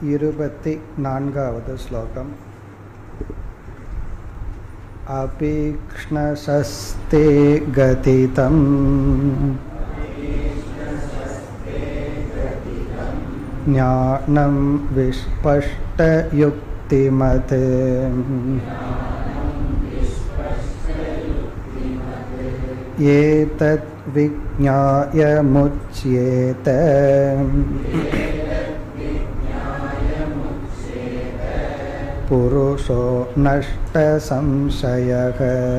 இருபத்தி நான்காவது ஸ்லோகம் अभीक्ष्णशस्ते गतितम् ज्ञानं विस्पष्टयुक्तिमत् एतद्विज्ञाय पुरुषो नष्टसंशयः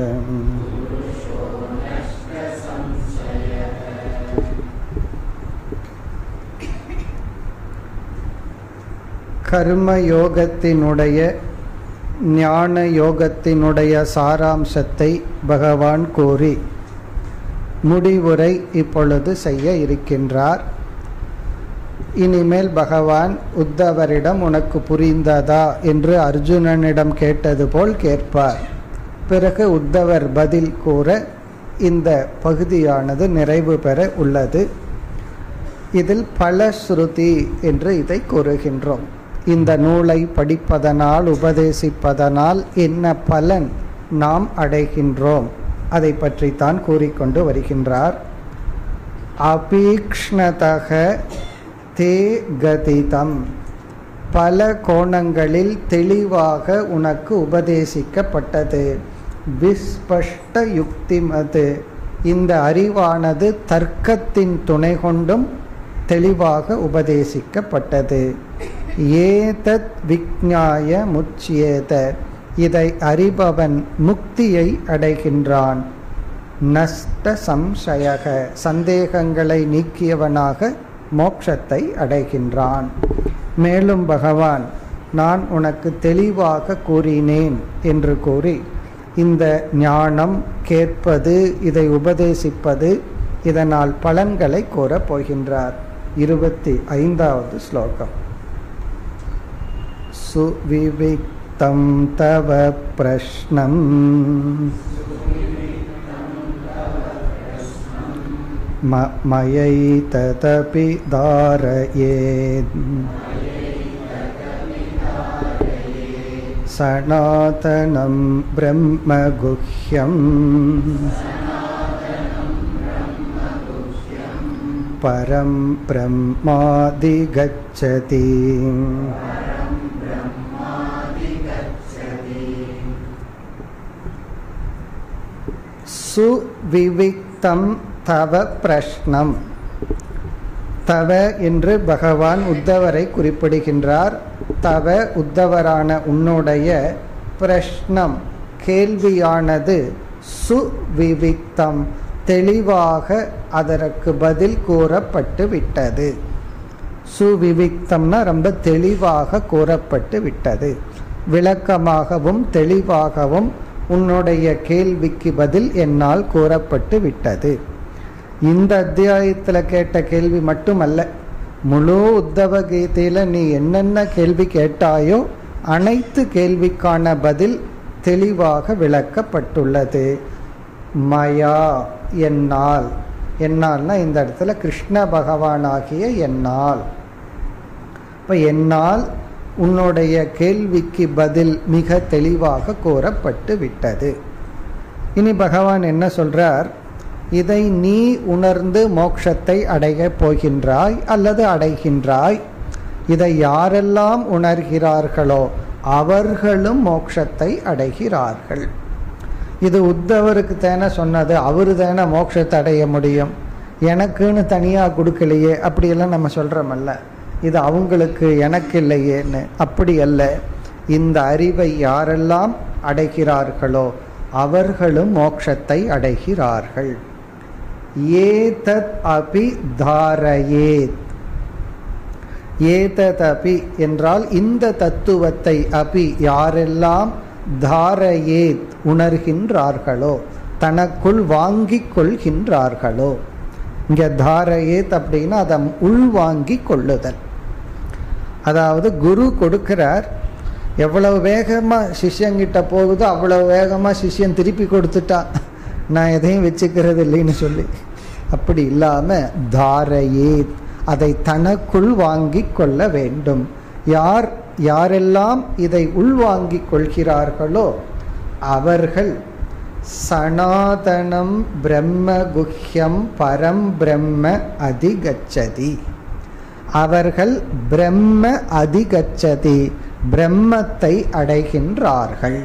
கர்ம யோகத்தினுடைய ஞான யோகத்தினுடைய சாராம்சத்தை பகவான் கூறி முடிவுரை இப்பொழுது செய்ய இருக்கின்றார் இனிமேல் பகவான் உத்தவரிடம் உனக்கு புரிந்ததா என்று அர்ஜுனனிடம் கேட்டது போல் கேட்பார் பிறகு உத்தவர் பதில் கூற இந்த பகுதியானது நிறைவு பெற உள்ளது இதில் பல ஸ்ருதி என்று இதை கூறுகின்றோம் இந்த நூலை படிப்பதனால் உபதேசிப்பதனால் என்ன பலன் நாம் அடைகின்றோம் அதை பற்றித்தான் கூறிக்கொண்டு வருகின்றார் அபீக்ஷ்ணதக தே கதிதம் பல கோணங்களில் தெளிவாக உனக்கு உபதேசிக்கப்பட்டது விஸ்பஷ்ட யுக்திமது இந்த அறிவானது தர்க்கத்தின் துணை கொண்டும் தெளிவாக உபதேசிக்கப்பட்டது ஏதத் விக்ஞாய முச்சியேத இதை அறிபவன் முக்தியை அடைகின்றான் நஷ்ட சம்சயக சந்தேகங்களை நீக்கியவனாக மோட்சத்தை அடைகின்றான் மேலும் பகவான் நான் உனக்கு தெளிவாக கூறினேன் என்று கூறி இந்த ஞானம் கேட்பது இதை உபதேசிப்பது இதனால் பலன்களை கூறப் போகின்றார் இருபத்தி ஐந்தாவது ஸ்லோகம் சுவிவிக்தம் தவ பிரஷ்னம் मयैतदपि धारयेत् सनातनं ब्रह्म गुह्यम् परं ब्रह्मादिगच्छति சுவிவிக்தம் தவ பிரஷ்னம் தவ என்று பகவான் உத்தவரை குறிப்பிடுகின்றார் தவ உத்தவரான உன்னுடைய பிரஷ்னம் கேள்வியானது சுவிவிக்தம் தெளிவாக அதற்கு பதில் கூறப்பட்டு விட்டது சுவிவிக்தம்னா ரொம்ப தெளிவாக கூறப்பட்டு விட்டது விளக்கமாகவும் தெளிவாகவும் உன்னுடைய கேள்விக்கு பதில் என்னால் கூறப்பட்டு விட்டது இந்த அத்தியாயத்தில் கேட்ட கேள்வி மட்டுமல்ல முழு உத்தவ கீதையில் நீ என்னென்ன கேள்வி கேட்டாயோ அனைத்து கேள்விக்கான பதில் தெளிவாக விளக்கப்பட்டுள்ளது மயா என்னால் என்னால்னா இந்த இடத்துல கிருஷ்ண பகவானாகிய என்னால் இப்போ என்னால் உன்னுடைய கேள்விக்கு பதில் மிக தெளிவாக கூறப்பட்டு விட்டது இனி பகவான் என்ன சொல்றார் இதை நீ உணர்ந்து மோட்சத்தை அடைய போகின்றாய் அல்லது அடைகின்றாய் இதை யாரெல்லாம் உணர்கிறார்களோ அவர்களும் மோட்சத்தை அடைகிறார்கள் இது உத்தவருக்கு தானே சொன்னது அவரு தானே மோட்சத்தை அடைய முடியும் எனக்குன்னு தனியாக கொடுக்கலையே அப்படியெல்லாம் நம்ம சொல்கிறோமல்ல இது அவங்களுக்கு எனக்கு இல்லையேன்னு அப்படி அல்ல இந்த அறிவை யாரெல்லாம் அடைகிறார்களோ அவர்களும் மோட்சத்தை அடைகிறார்கள் ஏதத் அபி தாரயேத் ஏதத் அபி என்றால் இந்த தத்துவத்தை அபி யாரெல்லாம் தாரயேத் உணர்கின்றார்களோ தனக்குள் வாங்கிக் கொள்கின்றார்களோ இங்க தாரயேத் அப்படின்னா அதை உள்வாங்கி கொள்ளுதல் அதாவது குரு கொடுக்கிறார் எவ்வளவு வேகமா சிஷ்யங்கிட்ட போகுதோ அவ்வளவு வேகமா சிஷ்யன் திருப்பி கொடுத்துட்டா நான் எதையும் வச்சுக்கிறது இல்லைன்னு சொல்லி அப்படி இல்லாம தாரையே அதை தனக்குள் வாங்கி கொள்ள வேண்டும் யார் யாரெல்லாம் இதை உள்வாங்கிக் கொள்கிறார்களோ அவர்கள் சனாதனம் பிரம்ம குஹ்யம் பரம் பிரம்ம அதிகச்சதி அவர்கள் பிரம்ம அதிகச்சதி பிரம்மத்தை அடைகின்றார்கள்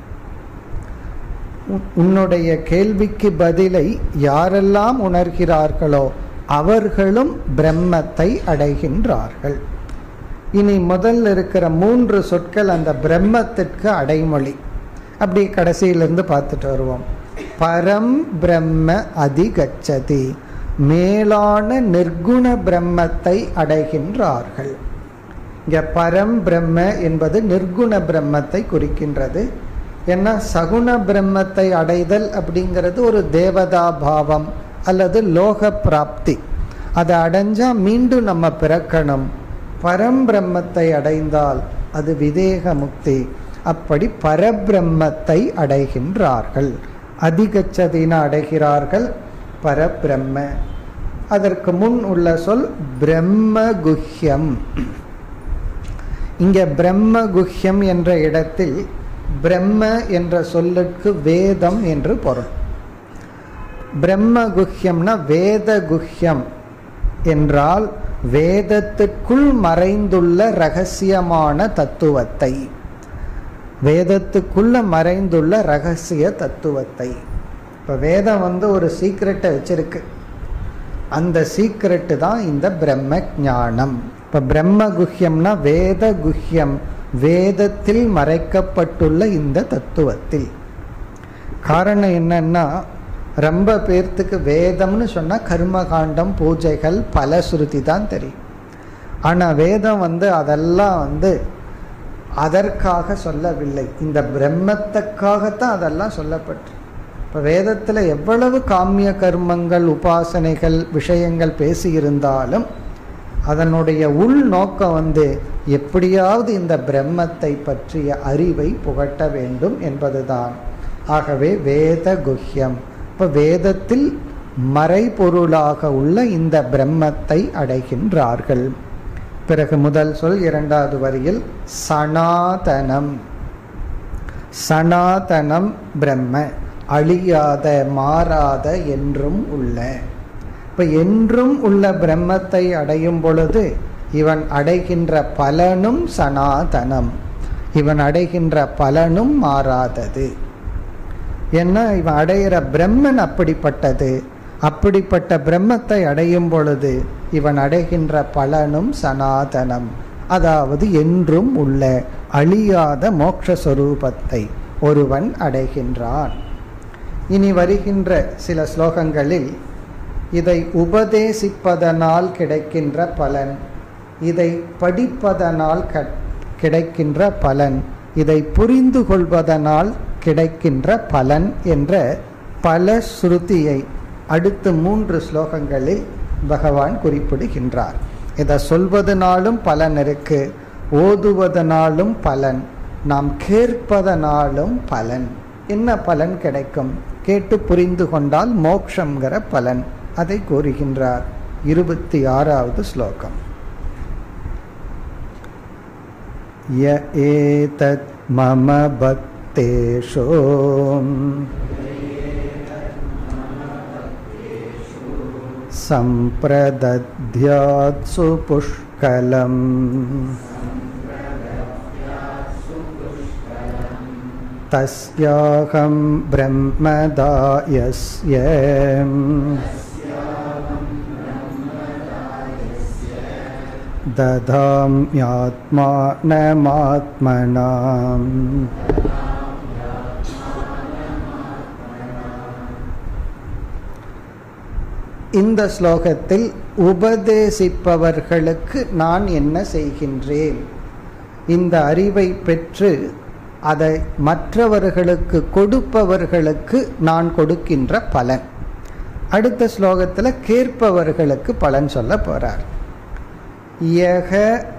உன்னுடைய கேள்விக்கு பதிலை யாரெல்லாம் உணர்கிறார்களோ அவர்களும் பிரம்மத்தை அடைகின்றார்கள் இனி முதல்ல இருக்கிற மூன்று சொற்கள் அந்த பிரம்மத்திற்கு அடைமொழி அப்படி கடைசியிலிருந்து பார்த்துட்டு வருவோம் பரம் பிரம்ம அதிகச்சதி மேலான நிர்குண பிரம்மத்தை அடைகின்றார்கள் இங்க பரம் பிரம்ம என்பது நிர்குண பிரம்மத்தை குறிக்கின்றது ஏன்னா சகுண பிரம்மத்தை அடைதல் அப்படிங்கிறது ஒரு தேவதா பாவம் அல்லது லோக பிராப்தி அதை அடைஞ்சா மீண்டும் நம்ம பிறக்கணும் பரம்பிரம்மத்தை அடைந்தால் அது விதேக முக்தி அப்படி பரபிரம்மத்தை அடைகின்றார்கள் அதிகச்சதின அடைகிறார்கள் பரபிரம்ம அதற்கு முன் உள்ள சொல் பிரம்ம குஹ்யம் இங்க பிரம்ம குஹ்யம் என்ற இடத்தில் பிரம்ம என்ற சொல்லுக்கு வேதம் என்று பொருள் பிரம்ம குஹ்யம்னா வேத குஹ்யம் என்றால் வேதத்துக்குள் மறைந்துள்ள ரகசியமான தத்துவத்தை வேதத்துக்குள்ள மறைந்துள்ள ரகசிய தத்துவத்தை இப்போ வேதம் வந்து ஒரு சீக்ரெட்டை வச்சிருக்கு அந்த சீக்ரெட்டு தான் இந்த பிரம்ம ஞானம் இப்போ பிரம்ம குஹ்யம்னா வேத குஹ்யம் வேதத்தில் மறைக்கப்பட்டுள்ள இந்த தத்துவத்தில் காரணம் என்னன்னா ரொம்ப பேர்த்துக்கு வேதம்னு சொன்னால் கர்மகாண்டம் பூஜைகள் பல சுருதி தான் தெரியும் ஆனால் வேதம் வந்து அதெல்லாம் வந்து அதற்காக சொல்லவில்லை இந்த பிரம்மத்துக்காகத்தான் அதெல்லாம் சொல்லப்பட்டு இப்போ வேதத்தில் எவ்வளவு காமிய கர்மங்கள் உபாசனைகள் விஷயங்கள் பேசியிருந்தாலும் அதனுடைய உள் நோக்கம் வந்து எப்படியாவது இந்த பிரம்மத்தை பற்றிய அறிவை புகட்ட வேண்டும் என்பதுதான் ஆகவே வேத குஹ்யம் இப்போ வேதத்தில் மறைபொருளாக உள்ள இந்த பிரம்மத்தை அடைகின்றார்கள் பிறகு முதல் சொல் இரண்டாவது வரியில் சனாதனம் சனாதனம் பிரம்ம அழியாத மாறாத என்றும் உள்ள இப்ப என்றும் உள்ள பிரம்மத்தை அடையும் பொழுது இவன் அடைகின்ற பலனும் சனாதனம் இவன் அடைகின்ற பலனும் மாறாதது ஏன்னா இவன் அடையிற பிரம்மன் அப்படிப்பட்டது அப்படிப்பட்ட பிரம்மத்தை அடையும் பொழுது இவன் அடைகின்ற பலனும் சனாதனம் அதாவது என்றும் உள்ள அழியாத மோட்சஸ்வரூபத்தை ஒருவன் அடைகின்றான் இனி வருகின்ற சில ஸ்லோகங்களில் இதை உபதேசிப்பதனால் கிடைக்கின்ற பலன் இதை படிப்பதனால் கிடைக்கின்ற பலன் இதை புரிந்து கொள்வதனால் கிடைக்கின்ற பலன் என்ற பல ஸ்ருதியை அடுத்த மூன்று ஸ்லோகங்களில் பகவான் குறிப்பிடுகின்றார் இதை சொல்வதனாலும் பலன் இருக்கு ஓதுவதனாலும் பலன் நாம் கேட்பதனாலும் பலன் என்ன பலன் கிடைக்கும் கேட்டு புரிந்து கொண்டால் மோக்ஷங்கிற பலன் அதை கூறுகின்றார் இருபத்தி ஆறாவது ஸ்லோகம் ய ஏதத் மம பக்தேஷோ सम्प्रदध्यात्सु पुष्कलम् तस्याहं ब्रह्मदायस्य दधाम्यात्मानमात्मनाम् இந்த ஸ்லோகத்தில் உபதேசிப்பவர்களுக்கு நான் என்ன செய்கின்றேன் இந்த அறிவை பெற்று அதை மற்றவர்களுக்கு கொடுப்பவர்களுக்கு நான் கொடுக்கின்ற பலன் அடுத்த ஸ்லோகத்தில் கேட்பவர்களுக்கு பலன் சொல்ல போறார் யக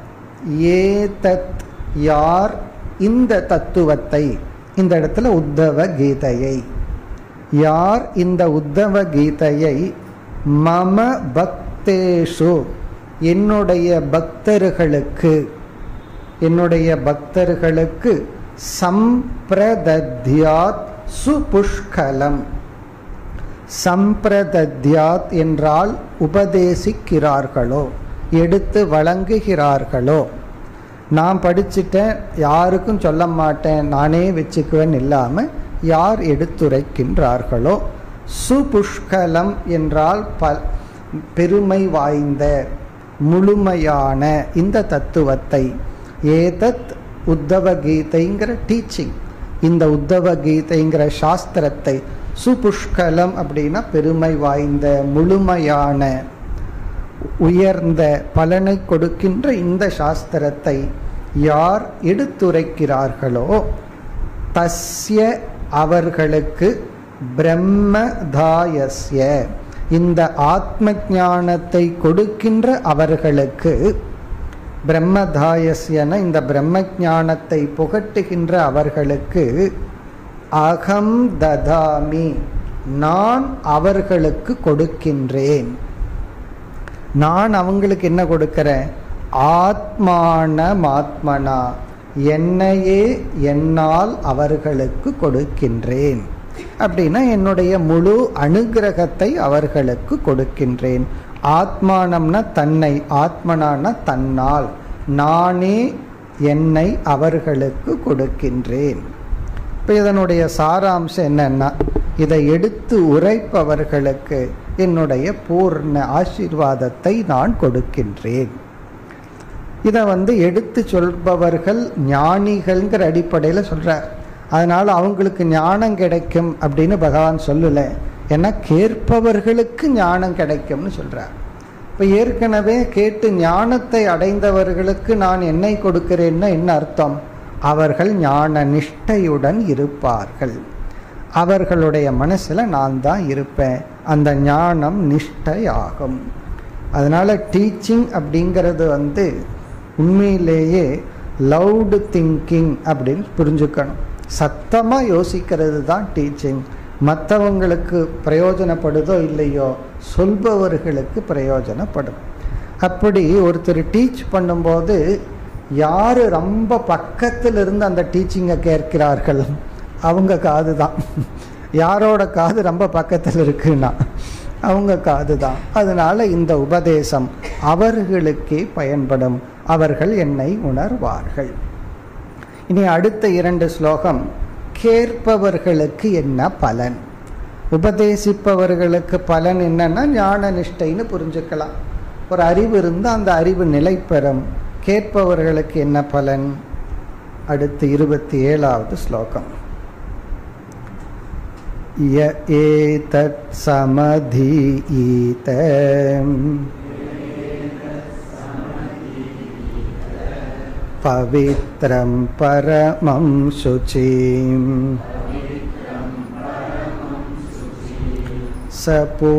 ஏதத் யார் இந்த தத்துவத்தை இந்த இடத்துல உத்தவ கீதையை யார் இந்த உத்தவ கீதையை மம பக்தேஷு என்னுடைய பக்தர்களுக்கு என்னுடைய பக்தர்களுக்கு சம்பிரதத்யாத் சுபுஷ்கலம் சம்பிரதத்யாத் என்றால் உபதேசிக்கிறார்களோ எடுத்து வழங்குகிறார்களோ நான் படிச்சுட்டேன் யாருக்கும் சொல்ல மாட்டேன் நானே வச்சுக்குவேன் இல்லாமல் யார் எடுத்துரைக்கின்றார்களோ சுபுஷ்கலம் என்றால் ப பெருமை வாய்ந்த முழுமையான இந்த தத்துவத்தை ஏதத் உத்தவ கீதைங்கிற டீச்சிங் இந்த உத்தவ கீதைங்கிற சாஸ்திரத்தை சுபுஷ்கலம் அப்படின்னா பெருமை வாய்ந்த முழுமையான உயர்ந்த பலனை கொடுக்கின்ற இந்த சாஸ்திரத்தை யார் எடுத்துரைக்கிறார்களோ தஸ்ய அவர்களுக்கு பிரம்மதாயஸ்ய இந்த ஆத்ம ஞானத்தை கொடுக்கின்ற அவர்களுக்கு பிரம்மதாயஸ்யன இந்த பிரம்ம ஞானத்தை புகட்டுகின்ற அவர்களுக்கு அகம் ததாமி நான் அவர்களுக்கு கொடுக்கின்றேன் நான் அவங்களுக்கு என்ன கொடுக்கிறேன் ஆத்மானமாத்மனா என்னையே என்னால் அவர்களுக்கு கொடுக்கின்றேன் அப்படின்னா என்னுடைய முழு அனுகிரகத்தை அவர்களுக்கு கொடுக்கின்றேன் ஆத்மானம்னா தன்னை ஆத்மனான தன்னால் நானே என்னை அவர்களுக்கு கொடுக்கின்றேன் இப்போ இதனுடைய சாராம்சம் என்னன்னா இதை எடுத்து உரைப்பவர்களுக்கு என்னுடைய பூர்ண ஆசீர்வாதத்தை நான் கொடுக்கின்றேன் இதை வந்து எடுத்து சொல்பவர்கள் ஞானிகள்ங்கிற அடிப்படையில் சொல்றார் அதனால அவங்களுக்கு ஞானம் கிடைக்கும் அப்படின்னு பகவான் சொல்லல ஏன்னா கேட்பவர்களுக்கு ஞானம் கிடைக்கும்னு சொல்றார் இப்போ ஏற்கனவே கேட்டு ஞானத்தை அடைந்தவர்களுக்கு நான் என்னை கொடுக்கிறேன்னா என்ன அர்த்தம் அவர்கள் ஞான நிஷ்டையுடன் இருப்பார்கள் அவர்களுடைய மனசில் நான் தான் இருப்பேன் அந்த ஞானம் நிஷ்டையாகும் அதனால டீச்சிங் அப்படிங்கிறது வந்து உண்மையிலேயே லவுடு திங்கிங் அப்படின்னு புரிஞ்சுக்கணும் சத்தமாக யோசிக்கிறது தான் டீச்சிங் மற்றவங்களுக்கு பிரயோஜனப்படுதோ இல்லையோ சொல்பவர்களுக்கு பிரயோஜனப்படும் அப்படி ஒருத்தர் டீச் பண்ணும்போது யார் ரொம்ப பக்கத்தில் இருந்து அந்த டீச்சிங்கை கேட்கிறார்கள் அவங்க காது தான் யாரோட காது ரொம்ப பக்கத்தில் இருக்குன்னா அவங்க காது தான் அதனால இந்த உபதேசம் அவர்களுக்கே பயன்படும் அவர்கள் என்னை உணர்வார்கள் இனி அடுத்த இரண்டு ஸ்லோகம் கேட்பவர்களுக்கு என்ன பலன் உபதேசிப்பவர்களுக்கு பலன் என்னன்னா ஞான நிஷ்டைன்னு புரிஞ்சுக்கலாம் ஒரு அறிவு இருந்தால் அந்த அறிவு நிலை பெறும் கேட்பவர்களுக்கு என்ன பலன் அடுத்து இருபத்தி ஏழாவது ஸ்லோகம் ய ஏதத் சமதீத पवित्रं परमं शुचिम् स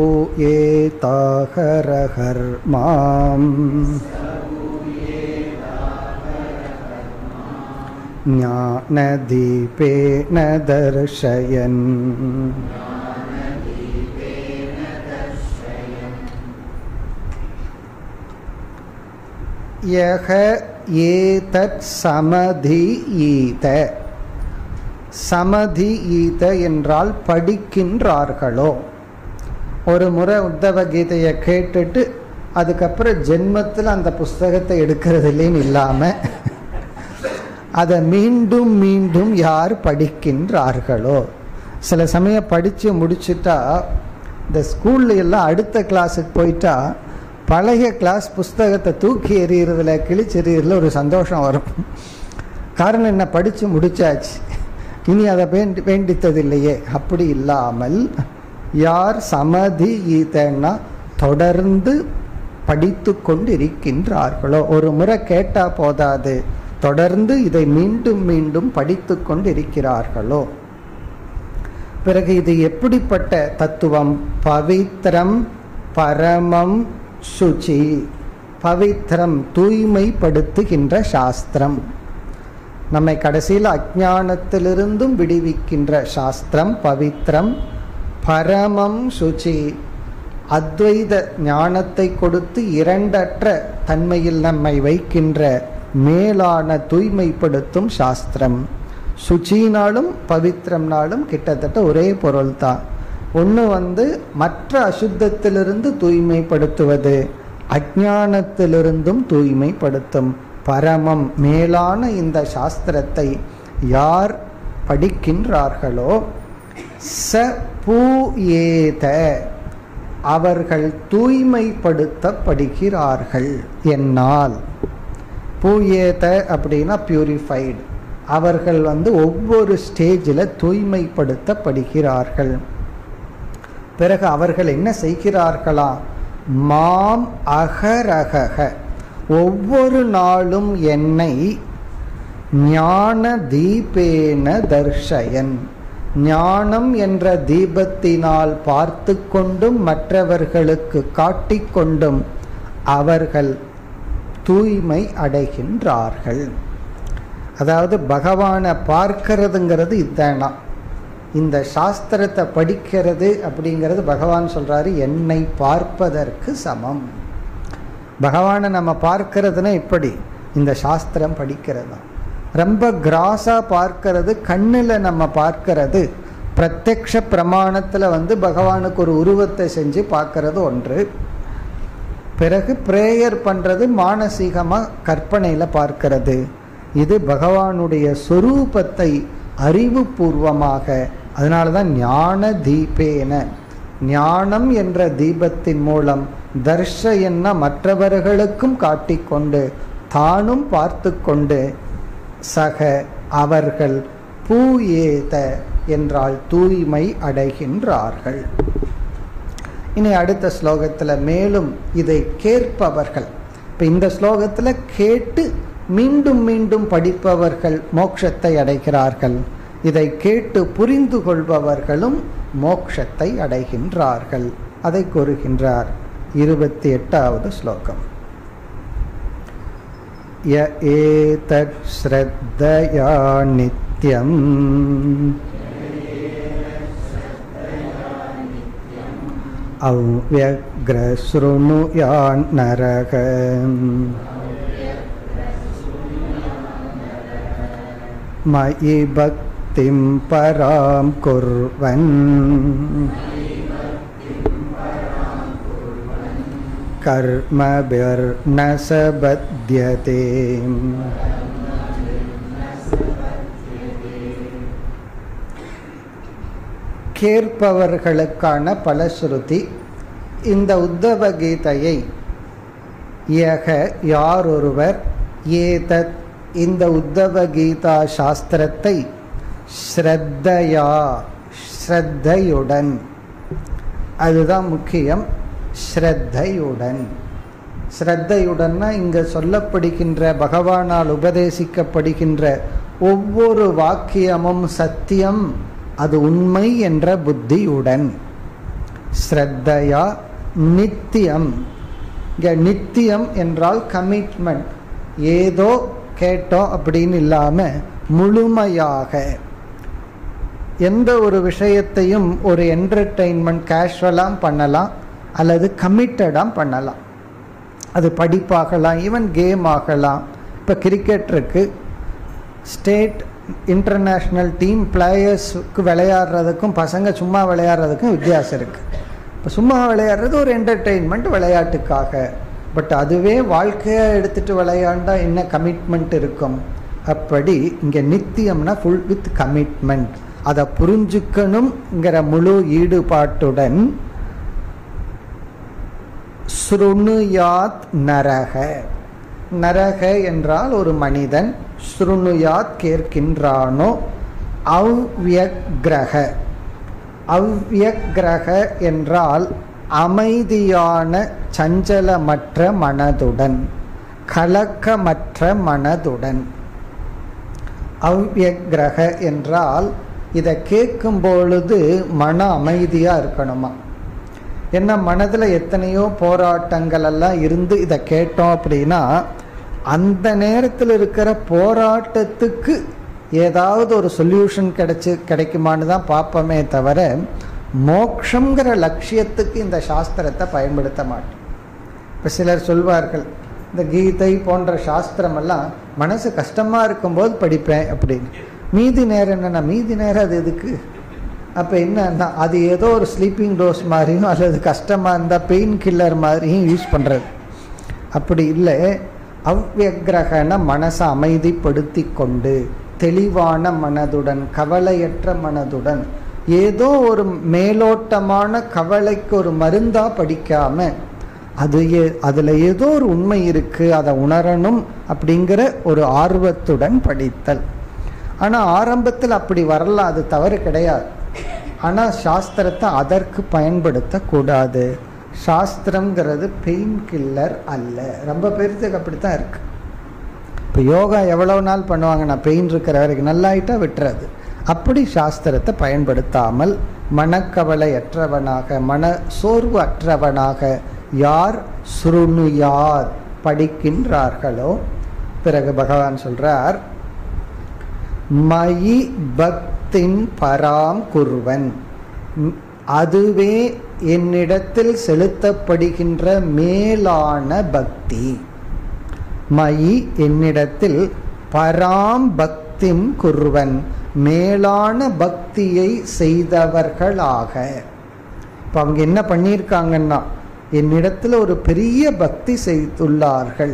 पूयेताहरहर्माम् ज्ञानदीपेन दर्शयन् யக ஏதத் சமதீத சமதீத என்றால் படிக்கின்றார்களோ ஒரு முறை உத்தவ கீதையை கேட்டுட்டு அதுக்கப்புறம் ஜென்மத்தில் அந்த புஸ்தகத்தை எடுக்கிறதுலேன்னு இல்லாமல் அதை மீண்டும் மீண்டும் யார் படிக்கின்றார்களோ சில சமயம் படித்து முடிச்சுட்டா இந்த ஸ்கூல்ல எல்லாம் அடுத்த கிளாஸுக்கு போயிட்டா பழைய கிளாஸ் புஸ்தகத்தை தூக்கி எறிகிறதுல கிழிச்செறிகிறதுல ஒரு சந்தோஷம் வரும் காரணம் என்ன படித்து முடிச்சாச்சு இனி அதை வேண்டி வேண்டித்ததில்லையே அப்படி இல்லாமல் யார் சமதி ஈதன்னா தொடர்ந்து படித்து கொண்டு இருக்கின்றார்களோ ஒரு முறை கேட்டால் போதாது தொடர்ந்து இதை மீண்டும் மீண்டும் படித்து கொண்டு இருக்கிறார்களோ பிறகு இது எப்படிப்பட்ட தத்துவம் பவித்திரம் பரமம் சுச்சி பவித்திரம் தூய்மைப்படுத்துகின்ற சாஸ்திரம் நம்மை கடைசியில் அஜானத்திலிருந்தும் விடுவிக்கின்ற சாஸ்திரம் பவித்திரம் பரமம் சுச்சி அத்வைத ஞானத்தை கொடுத்து இரண்டற்ற தன்மையில் நம்மை வைக்கின்ற மேலான தூய்மைப்படுத்தும் சாஸ்திரம் சுச்சினாலும் பவித்திரம்னாலும் கிட்டத்தட்ட ஒரே பொருள் தான் ஒன்று வந்து மற்ற அசுத்தத்திலிருந்து தூய்மைப்படுத்துவது அஜானத்திலிருந்தும் தூய்மைப்படுத்தும் பரமம் மேலான இந்த சாஸ்திரத்தை யார் படிக்கின்றார்களோ ச பூயேத அவர்கள் தூய்மைப்படுத்தப்படுகிறார்கள் என்னால் பூயேத அப்படின்னா பியூரிஃபைடு அவர்கள் வந்து ஒவ்வொரு ஸ்டேஜில் தூய்மைப்படுத்தப்படுகிறார்கள் பிறகு அவர்கள் என்ன செய்கிறார்களா மாம் அகரகக ஒவ்வொரு நாளும் என்னை ஞான தீபேன தர்ஷயன் ஞானம் என்ற தீபத்தினால் பார்த்து கொண்டும் மற்றவர்களுக்கு காட்டிக்கொண்டும் அவர்கள் தூய்மை அடைகின்றார்கள் அதாவது பகவானை பார்க்கிறதுங்கிறது இதுதானா இந்த சாஸ்திரத்தை படிக்கிறது அப்படிங்கிறது பகவான் சொல்றாரு என்னை பார்ப்பதற்கு சமம் பகவானை நம்ம பார்க்கறதுன்னா இப்படி இந்த சாஸ்திரம் படிக்கிறது தான் ரொம்ப கிராஸா பார்க்கறது கண்ணில் நம்ம பார்க்கறது பிரத்யக்ஷ பிரமாணத்தில் வந்து பகவானுக்கு ஒரு உருவத்தை செஞ்சு பார்க்கறது ஒன்று பிறகு ப்ரேயர் பண்ணுறது மானசீகமாக கற்பனையில் பார்க்கிறது இது பகவானுடைய சொரூபத்தை அறிவுபூர்வமாக அதனால தான் ஞான தீபேன ஞானம் என்ற தீபத்தின் மூலம் தர்ஷயன்ன மற்றவர்களுக்கும் காட்டிக்கொண்டு தானும் பார்த்து கொண்டு சக அவர்கள் பூயேத என்றால் தூய்மை அடைகின்றார்கள் இனி அடுத்த ஸ்லோகத்தில் மேலும் இதை கேட்பவர்கள் இப்போ இந்த ஸ்லோகத்தில் கேட்டு மீண்டும் மீண்டும் படிப்பவர்கள் மோட்சத்தை அடைகிறார்கள் இதை கேட்டு புரிந்து கொள்பவர்களும் மோட்சத்தை அடைகின்றார்கள் அதை கூறுகின்றார் இருபத்தி எட்டாவது ஸ்லோகம் ய ஏதத் ஸ்ரத்தயா நித்யம் अव्यग्रशृणुयान् नरः मयि भक्तिं परां कुर्वन् कर्मभिर्न स बध्यते கேட்பவர்களுக்கான பலஸ்ருதி இந்த உத்தவ கீதையை யக யாரொருவர் ஏதத் இந்த உத்தவ கீதா சாஸ்திரத்தை ஸ்ரத்தையா ஸ்ரத்தையுடன் அதுதான் முக்கியம் ஸ்ரத்தையுடன் ஸ்ரத்தையுடன்னா இங்க சொல்லப்படுகின்ற பகவானால் உபதேசிக்கப்படுகின்ற ஒவ்வொரு வாக்கியமும் சத்தியம் அது உண்மை என்ற புத்தியுடன் ஸ்ரத்தையா நித்தியம் இங்க நித்தியம் என்றால் கமிட்மெண்ட் ஏதோ கேட்டோம் அப்படின்னு இல்லாம முழுமையாக எந்த ஒரு விஷயத்தையும் ஒரு என்டர்டெயின்மெண்ட் கேஷுவலாக பண்ணலாம் அல்லது கமிட்டடாக பண்ணலாம் அது படிப்பாகலாம் ஈவன் கேம் ஆகலாம் இப்போ கிரிக்கெட் இருக்கு ஸ்டேட் இன்டர்நேஷ்னல் டீம் பிளேயர்ஸுக்கு விளையாடுறதுக்கும் பசங்க சும்மா விளையாடுறதுக்கும் வித்தியாசம் இருக்குது இப்போ சும்மா விளையாடுறது ஒரு என்டர்டெயின்மெண்ட் விளையாட்டுக்காக பட் அதுவே வாழ்க்கையாக எடுத்துட்டு விளையாண்டா என்ன கமிட்மெண்ட் இருக்கும் அப்படி இங்கே நித்தியம்னா ஃபுல் வித் கமிட்மெண்ட் அதை புரிஞ்சுக்கணுங்கிற முழு ஈடுபாட்டுடன் ஸ்ருணுயாத் நரக நரக என்றால் ஒரு மனிதன் ஸ்ருணுயாத் கேட்கின்றானோ அவ்யக்ரக அவ்யக்ரக என்றால் அமைதியான சஞ்சலமற்ற மனதுடன் கலக்கமற்ற மனதுடன் அவ்யக்ரக என்றால் இதை கேட்கும் பொழுது மன அமைதியா இருக்கணுமா என்ன மனதில் எத்தனையோ போராட்டங்கள் எல்லாம் இருந்து இதை கேட்டோம் அப்படின்னா அந்த நேரத்தில் இருக்கிற போராட்டத்துக்கு ஏதாவது ஒரு சொல்யூஷன் கிடைச்சு கிடைக்குமான்னு தான் பார்ப்போமே தவிர மோக்ஷங்கிற லட்சியத்துக்கு இந்த சாஸ்திரத்தை பயன்படுத்த மாட்டோம் இப்போ சிலர் சொல்வார்கள் இந்த கீதை போன்ற சாஸ்திரம் எல்லாம் மனசு கஷ்டமா இருக்கும்போது படிப்பேன் அப்படின்னு மீதி நேரம் என்னன்னா மீதி நேரம் அது எதுக்கு அப்போ என்னன்னா அது ஏதோ ஒரு ஸ்லீப்பிங் டோஸ் மாதிரியும் அல்லது கஷ்டமாக இருந்தால் பெயின் கில்லர் மாதிரியும் யூஸ் பண்ணுறது அப்படி இல்லை அவ்வியகிரகன மனசை அமைதிப்படுத்தி கொண்டு தெளிவான மனதுடன் கவலையற்ற மனதுடன் ஏதோ ஒரு மேலோட்டமான கவலைக்கு ஒரு மருந்தா படிக்காம அது ஏ அதில் ஏதோ ஒரு உண்மை இருக்கு அதை உணரணும் அப்படிங்கிற ஒரு ஆர்வத்துடன் படித்தல் ஆனால் ஆரம்பத்தில் அப்படி வரலாம் அது தவறு கிடையாது ஆனால் சாஸ்திரத்தை அதற்கு பயன்படுத்தக்கூடாது சாஸ்திரங்கிறது பெயின் கில்லர் அல்ல ரொம்ப பேர்த்துக்கு அப்படித்தான் இருக்கு இப்போ யோகா எவ்வளவு நாள் பண்ணுவாங்க நான் பெயின் இருக்கிற வரைக்கும் நல்லாயிட்டா விட்டுறது அப்படி சாஸ்திரத்தை பயன்படுத்தாமல் மனக்கவலையற்றவனாக மன சோர்வு அற்றவனாக யார் சுருணுயார் படிக்கின்றார்களோ பிறகு பகவான் சொல்றார் மயி பக்தின் பராம் குருவன் அதுவே என்னிடத்தில் செலுத்தப்படுகின்ற மேலான பக்தி மயி என்னிடத்தில் பராம் பக்திம் குருவன் மேலான பக்தியை செய்தவர்களாக இப்போ அவங்க என்ன பண்ணியிருக்காங்கன்னா என்னிடத்தில் ஒரு பெரிய பக்தி செய்துள்ளார்கள்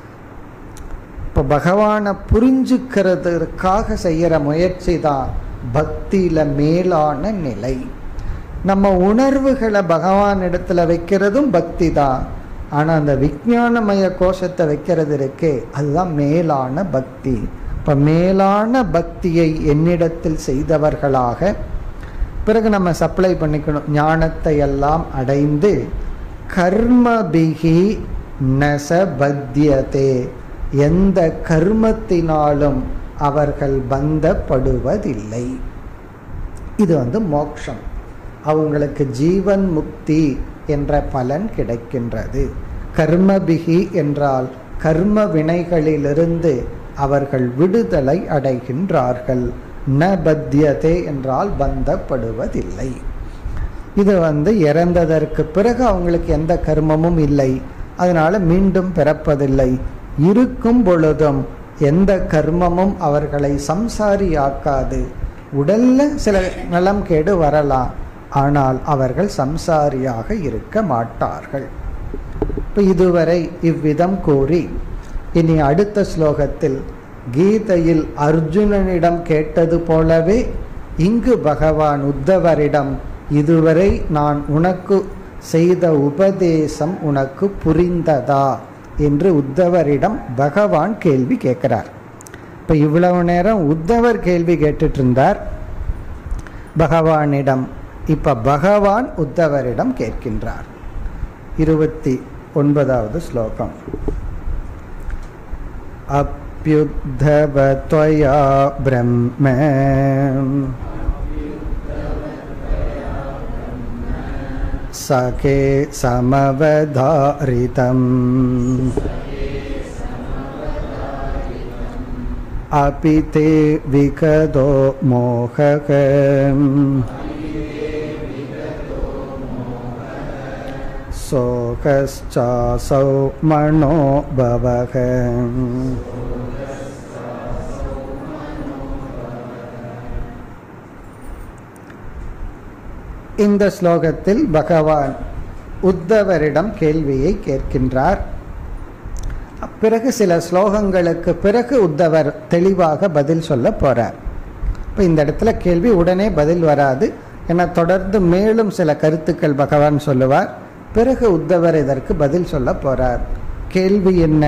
இப்போ பகவானை புரிஞ்சுக்கிறதுக்காக செய்கிற முயற்சி தான் பக்தியில மேலான நிலை நம்ம உணர்வுகளை பகவான் இடத்துல வைக்கிறதும் பக்தி தான் ஆனால் அந்த விஜயானமய கோஷத்தை வைக்கிறது இருக்கே அதுதான் மேலான பக்தி இப்போ மேலான பக்தியை என்னிடத்தில் செய்தவர்களாக பிறகு நம்ம சப்ளை பண்ணிக்கணும் ஞானத்தை எல்லாம் அடைந்து கர்மபிகி நச பத்தியதே எந்த கர்மத்தினாலும் அவர்கள் பந்தப்படுவதில்லை இது வந்து மோக்ஷம் அவங்களுக்கு ஜீவன் முக்தி என்ற பலன் கிடைக்கின்றது கர்மபிகி என்றால் கர்ம வினைகளிலிருந்து அவர்கள் விடுதலை அடைகின்றார்கள் ந பத்தியதே என்றால் பந்தப்படுவதில்லை இது வந்து இறந்ததற்கு பிறகு அவங்களுக்கு எந்த கர்மமும் இல்லை அதனால மீண்டும் பிறப்பதில்லை இருக்கும் பொழுதும் எந்த கர்மமும் அவர்களை சம்சாரியாக்காது உடல்ல சில நலம் கேடு வரலாம் ஆனால் அவர்கள் சம்சாரியாக இருக்க மாட்டார்கள் இப்போ இதுவரை இவ்விதம் கூறி இனி அடுத்த ஸ்லோகத்தில் கீதையில் அர்ஜுனனிடம் கேட்டது போலவே இங்கு பகவான் உத்தவரிடம் இதுவரை நான் உனக்கு செய்த உபதேசம் உனக்கு புரிந்ததா என்று உத்தவரிடம் பகவான் கேள்வி கேட்கிறார் இப்போ இவ்வளவு நேரம் உத்தவர் கேள்வி கேட்டுட்டு இருந்தார் பகவானிடம் இப்ப பகவான் உத்தவரிடம் கேட்கின்றார் இருபத்தி ஒன்பதாவது ஸ்லோகம் அப்யுத்தவ त्वया பிரம்ம सखे समवधारितम् अपि ते विगतो मोहक सोकश्चासौ मनो भवः இந்த ஸ்லோகத்தில் பகவான் உத்தவரிடம் கேள்வியை கேட்கின்றார் பிறகு சில ஸ்லோகங்களுக்கு பிறகு உத்தவர் தெளிவாக பதில் சொல்ல போறார் இப்போ இந்த இடத்துல கேள்வி உடனே பதில் வராது என தொடர்ந்து மேலும் சில கருத்துக்கள் பகவான் சொல்லுவார் பிறகு உத்தவர் இதற்கு பதில் சொல்ல போறார் கேள்வி என்ன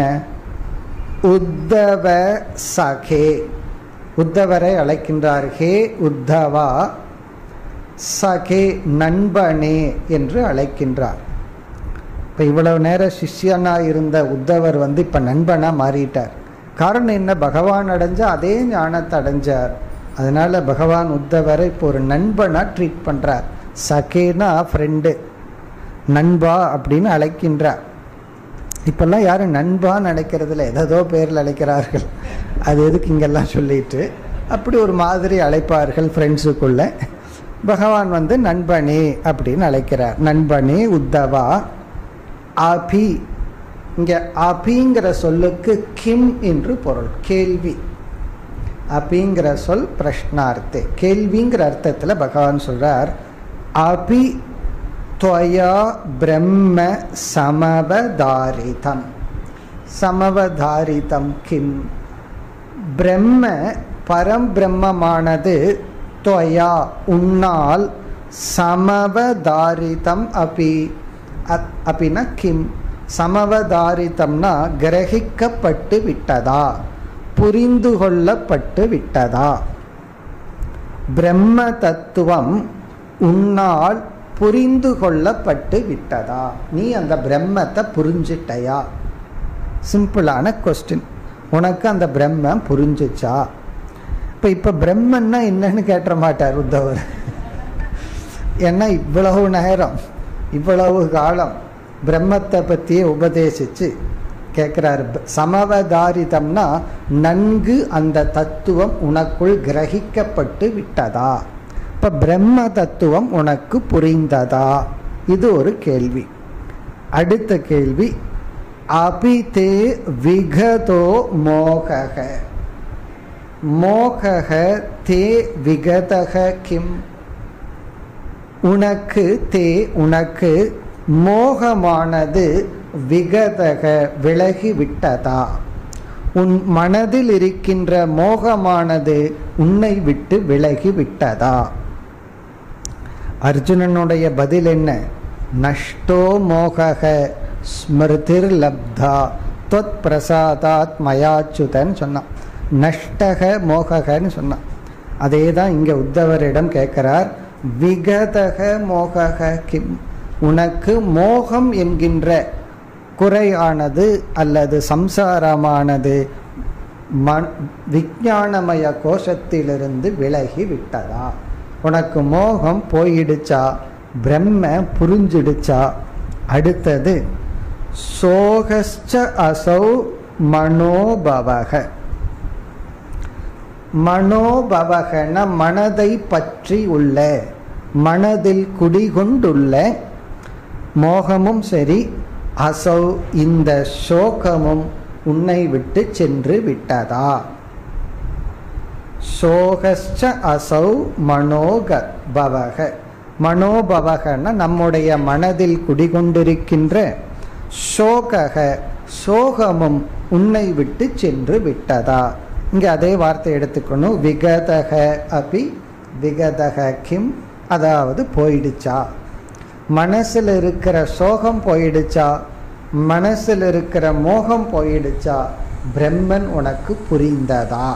உத்தவ சகே உத்தவரை அழைக்கின்றார் ஹே உத்தவா சகே நண்பனே என்று அழைக்கின்றார் இப்போ இவ்வளவு நேரம் சிஷ்யனா இருந்த உத்தவர் வந்து இப்போ நண்பனா மாறிட்டார் காரணம் என்ன பகவான் அடைஞ்ச அதே ஞானத்தை அடைஞ்சார் அதனால பகவான் உத்தவரை இப்போ ஒரு நண்பனா ட்ரீட் பண்றார் சகேனா ஃப்ரெண்டு நண்பா அப்படின்னு அழைக்கின்றார் இப்பெல்லாம் யாரும் நண்பான்னு அழைக்கிறதுல ஏதோ பேரில் அழைக்கிறார்கள் அது எதுக்கு இங்கெல்லாம் சொல்லிட்டு அப்படி ஒரு மாதிரி அழைப்பார்கள் ஃப்ரெண்ட்ஸுக்குள்ள பகவான் வந்து நண்பனே அப்படின்னு அழைக்கிறார் நண்பனே உத்தவா அபி இங்க அபிங்கிற சொல்லுக்கு கிம் என்று பொருள் கேள்வி அபிங்கிற சொல் பிரஷ்னார்த்தே கேள்விங்கிற அர்த்தத்தில் பகவான் சொல்றார் அபி துவயா பிரம்ம சமவதாரிதம் சமவதாரிதம் கிம் பிரம்ம பரம்பிரம்மமானது துவயா உன்னால் சமவதாரிதம் அபி அப்படின்னா கிம் சமவதாரிதம்னா கிரகிக்கப்பட்டு விட்டதா புரிந்து கொள்ளப்பட்டு விட்டதா பிரம்ம தத்துவம் உன்னால் புரிந்து கொள்ளப்பட்டு விட்டதா நீ அந்த பிரம்மத்தை புரிஞ்சிட்டயா சிம்பிளான கொஸ்டின் உனக்கு அந்த பிரம்மம் புரிஞ்சிச்சா இப்போ இப்போ பிரம்மன்னா என்னன்னு கேட்ட மாட்டார் உத்தவர் ஏன்னா இவ்வளவு நேரம் இவ்வளவு காலம் பிரம்மத்தை பற்றியே உபதேசிச்சு கேட்குறாரு சமவதாரிதம்னா நன்கு அந்த தத்துவம் உனக்குள் கிரகிக்கப்பட்டு விட்டதா இப்போ பிரம்ம தத்துவம் உனக்கு புரிந்ததா இது ஒரு கேள்வி அடுத்த கேள்வி அபிதே விகதோ மோகக மோகக தே விகதக கிம் உனக்கு தே உனக்கு மோகமானது விகதக விலகி விட்டதா உன் மனதில் இருக்கின்ற மோகமானது உன்னை விட்டு விலகி விட்டதா அர்ஜுனனுடைய பதில் என்ன நஷ்டோ மோகக ஸ்மிருதிர் லப்தா தொத் பிரசாதாத் மயாச்சுதன் சொன்னான் நஷ்டக மோககன்னு சொன்னான் அதே தான் இங்க உத்தவரிடம் கேட்கிறார் விகதக மோகக கிம் உனக்கு மோகம் என்கின்ற குறையானது அல்லது சம்சாரமானது மண் விஞ்ஞானமய கோஷத்திலிருந்து விலகி விட்டதா உனக்கு மோகம் போயிடுச்சா பிரம்ம புரிஞ்சிடுச்சா அடுத்தது சோகஸ்ச அசௌ மனோபவக மனோபவகன மனதை பற்றி உள்ள மனதில் குடிகொண்டுள்ள மோகமும் சரி அசௌ இந்த சோகமும் உன்னை விட்டு சென்று விட்டதா சோகஸ்ச அசௌ மனோக பவக மனோபவகன நம்முடைய மனதில் குடிகொண்டிருக்கின்ற சோகக சோகமும் உன்னை விட்டு சென்று விட்டதா இங்க அதே வார்த்தை எடுத்துக்கணும் விகதக அபி விகதக கிம் அதாவது போயிடுச்சா மனசில் இருக்கிற சோகம் போயிடுச்சா மனசில் இருக்கிற மோகம் போயிடுச்சா பிரம்மன் உனக்கு புரிந்ததா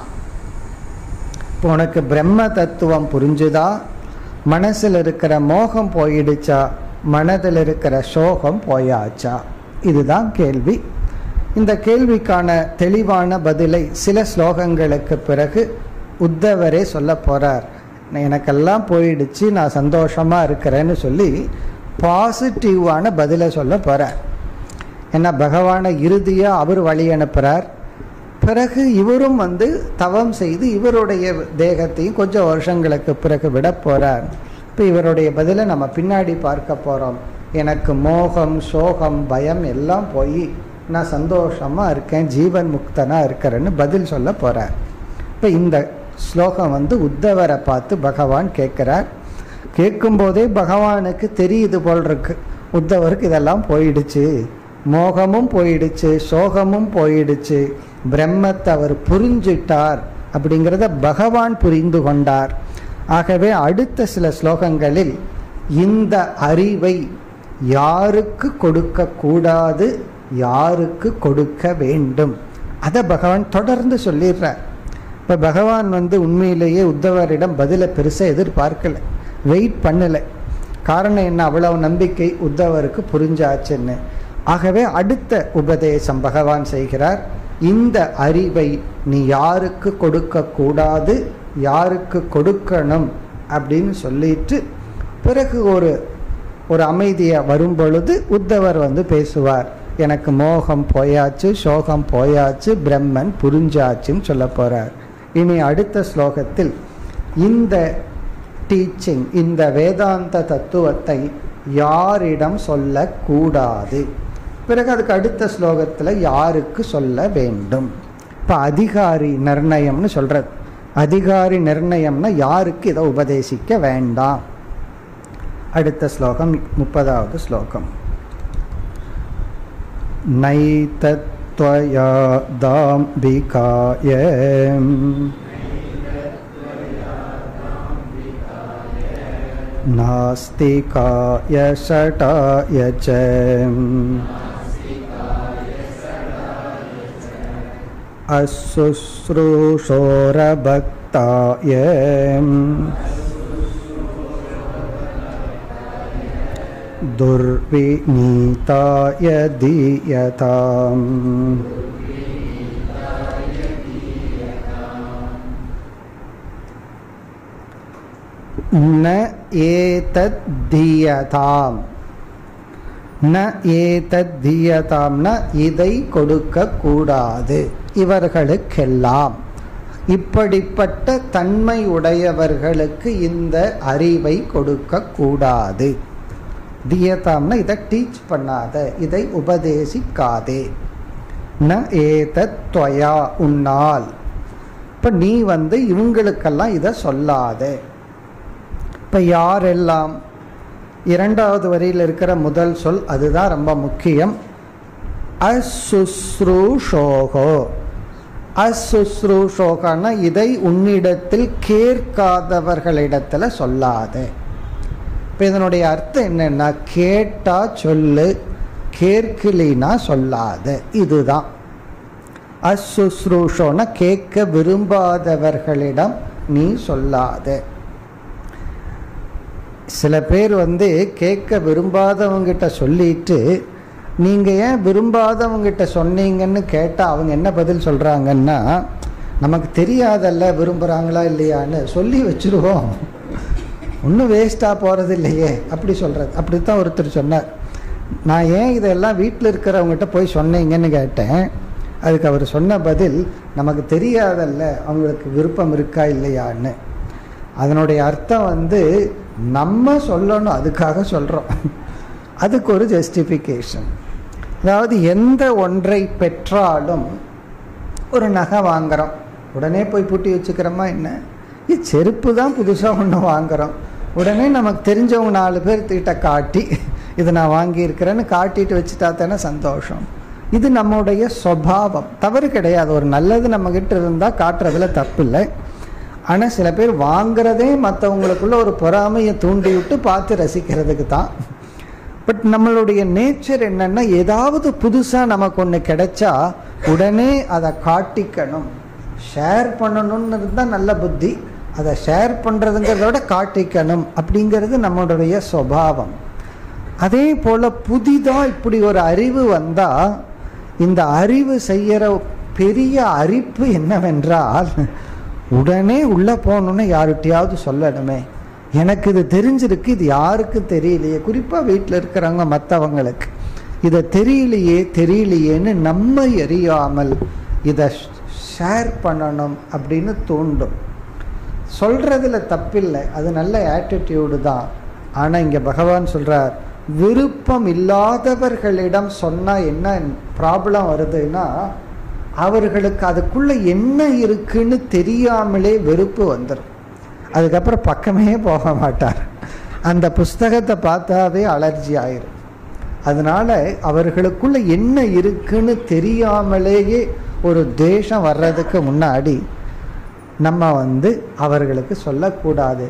இப்போ உனக்கு பிரம்ம தத்துவம் புரிஞ்சுதா மனசில் இருக்கிற மோகம் போயிடுச்சா மனதில் இருக்கிற சோகம் போயாச்சா இதுதான் கேள்வி இந்த கேள்விக்கான தெளிவான பதிலை சில ஸ்லோகங்களுக்கு பிறகு உத்தவரே சொல்ல போறார் எனக்கெல்லாம் போயிடுச்சு நான் சந்தோஷமா இருக்கிறேன்னு சொல்லி பாசிட்டிவான பதிலை சொல்ல போறார் ஏன்னா பகவானை இறுதியா அவர் வழி அனுப்புறார் பிறகு இவரும் வந்து தவம் செய்து இவருடைய தேகத்தையும் கொஞ்சம் வருஷங்களுக்கு பிறகு விட போறார் இப்போ இவருடைய பதிலை நம்ம பின்னாடி பார்க்க போறோம் எனக்கு மோகம் சோகம் பயம் எல்லாம் போய் நான் சந்தோஷமா இருக்கேன் ஜீவன் முக்தனா இருக்கிறேன்னு பதில் சொல்ல போறார் இப்போ இந்த ஸ்லோகம் வந்து உத்தவரை பார்த்து பகவான் கேட்கிறார் கேட்கும்போதே பகவானுக்கு தெரியுது போல் இருக்கு உத்தவருக்கு இதெல்லாம் போயிடுச்சு மோகமும் போயிடுச்சு சோகமும் போயிடுச்சு பிரம்மத்தை அவர் புரிஞ்சிட்டார் அப்படிங்கிறத பகவான் புரிந்து கொண்டார் ஆகவே அடுத்த சில ஸ்லோகங்களில் இந்த அறிவை யாருக்கு கொடுக்க கூடாது யாருக்கு கொடுக்க வேண்டும் அதை பகவான் தொடர்ந்து சொல்லிடுறார் இப்போ பகவான் வந்து உண்மையிலேயே உத்தவரிடம் பதிலை பெருசாக எதிர்பார்க்கல வெயிட் பண்ணலை காரணம் என்ன அவ்வளவு நம்பிக்கை உத்தவருக்கு புரிஞ்சாச்சுன்னு ஆகவே அடுத்த உபதேசம் பகவான் செய்கிறார் இந்த அறிவை நீ யாருக்கு கொடுக்க கூடாது யாருக்கு கொடுக்கணும் அப்படின்னு சொல்லிட்டு பிறகு ஒரு ஒரு அமைதியை வரும் பொழுது உத்தவர் வந்து பேசுவார் எனக்கு மோகம் போயாச்சு சோகம் போயாச்சு பிரம்மன் புரிஞ்சாச்சுன்னு சொல்ல போறார் இனி அடுத்த ஸ்லோகத்தில் இந்த டீச்சிங் இந்த வேதாந்த தத்துவத்தை யாரிடம் சொல்லக்கூடாது பிறகு அதுக்கு அடுத்த ஸ்லோகத்தில் யாருக்கு சொல்ல வேண்டும் இப்போ அதிகாரி நிர்ணயம்னு சொல்றது அதிகாரி நிர்ணயம்னா யாருக்கு இதை உபதேசிக்க வேண்டாம் அடுத்த ஸ்லோகம் முப்பதாவது ஸ்லோகம் நைதத்வயா தாம்பிகாய नास्तिकाय शटाय च अशुश्रूषोरभक्ताय दुर्विनीताय दीयताम् ந ஏதத் தீயதாம் ந ஏதத் தீயதாம்னா இதை கொடுக்க கூடாது இவர்களுக்கெல்லாம் இப்படிப்பட்ட தன்மை உடையவர்களுக்கு இந்த அறிவை கொடுக்க கூடாது தியதாம்னா இதை டீச் பண்ணாத இதை உபதேசிக்காதே ந ஏதத் துவயா உன்னால் இப்ப நீ வந்து இவங்களுக்கெல்லாம் இதை சொல்லாத இப்ப யாரெல்லாம் இரண்டாவது வரியில் இருக்கிற முதல் சொல் அதுதான் ரொம்ப முக்கியம் அசுஸ்ரூஷோகோ அசுஸ்ரூஷோகன்னா இதை உன்னிடத்தில் கேட்காதவர்களிடத்துல சொல்லாத இப்போ இதனுடைய அர்த்தம் என்னன்னா கேட்டா சொல்லு கேட்கலினா சொல்லாத இதுதான் அசுஸ்ரூஷோன்னா கேட்க விரும்பாதவர்களிடம் நீ சொல்லாத சில பேர் வந்து கேட்க விரும்பாதவங்கிட்ட சொல்லிட்டு நீங்கள் ஏன் விரும்பாதவங்கிட்ட சொன்னீங்கன்னு கேட்டால் அவங்க என்ன பதில் சொல்கிறாங்கன்னா நமக்கு தெரியாதல்ல விரும்புகிறாங்களா இல்லையான்னு சொல்லி வச்சுருவோம் ஒன்றும் வேஸ்ட்டாக போகிறது இல்லையே அப்படி சொல்கிறது அப்படித்தான் ஒருத்தர் சொன்னார் நான் ஏன் இதெல்லாம் வீட்டில் இருக்கிறவங்ககிட்ட போய் சொன்னீங்கன்னு கேட்டேன் அதுக்கு அவர் சொன்ன பதில் நமக்கு தெரியாதல்ல அவங்களுக்கு விருப்பம் இருக்கா இல்லையான்னு அதனுடைய அர்த்தம் வந்து நம்ம சொல்லணும் அதுக்காக சொல்கிறோம் அதுக்கு ஒரு ஜஸ்டிஃபிகேஷன் அதாவது எந்த ஒன்றை பெற்றாலும் ஒரு நகை வாங்குறோம் உடனே போய் பூட்டி வச்சுக்கிறோமா என்ன இது செருப்பு தான் புதுசாக ஒன்று வாங்குறோம் உடனே நமக்கு தெரிஞ்சவங்க நாலு பேர் கிட்ட காட்டி இது நான் வாங்கியிருக்கிறேன்னு காட்டிட்டு வச்சுட்டா தானே சந்தோஷம் இது நம்முடைய சுவாவம் தவறு கிடையாது ஒரு நல்லது நம்மக்கிட்ட இருந்தால் காட்டுறதுல தப்பு இல்லை ஆனால் சில பேர் வாங்குறதே மற்றவங்களுக்குள்ள ஒரு பொறாமையை தூண்டி விட்டு பார்த்து ரசிக்கிறதுக்கு தான் பட் நம்மளுடைய நேச்சர் என்னன்னா ஏதாவது புதுசாக நமக்கு ஒன்று கிடைச்சா உடனே அதை காட்டிக்கணும் ஷேர் பண்ணணும்னு இருந்தால் நல்ல புத்தி அதை ஷேர் பண்ணுறதுங்கிறத விட காட்டிக்கணும் அப்படிங்கிறது நம்மளுடைய சுவாவம் அதே போல் புதிதாக இப்படி ஒரு அறிவு வந்தால் இந்த அறிவு செய்கிற பெரிய அரிப்பு என்னவென்றால் உடனே உள்ளே போகணுன்னு யார்கிட்டயாவது சொல்லணுமே எனக்கு இது தெரிஞ்சிருக்கு இது யாருக்கு தெரியலையே குறிப்பாக வீட்டில் இருக்கிறவங்க மற்றவங்களுக்கு இதை தெரியலையே தெரியலையேன்னு நம்ம எரியாமல் இதை ஷேர் பண்ணணும் அப்படின்னு தூண்டும் சொல்கிறதுல தப்பில்லை அது நல்ல ஆட்டிடியூடு தான் ஆனால் இங்கே பகவான் சொல்கிறார் விருப்பம் இல்லாதவர்களிடம் சொன்னால் என்ன ப்ராப்ளம் வருதுன்னா அவர்களுக்கு அதுக்குள்ள என்ன இருக்குன்னு தெரியாமலே வெறுப்பு வந்துடும் அதுக்கப்புறம் பக்கமே போக மாட்டார் அந்த புஸ்தகத்தை பார்த்தாவே அலர்ஜி ஆயிரும் அதனால அவர்களுக்குள்ள என்ன இருக்குன்னு தெரியாமலேயே ஒரு தேசம் வர்றதுக்கு முன்னாடி நம்ம வந்து அவர்களுக்கு சொல்லக்கூடாது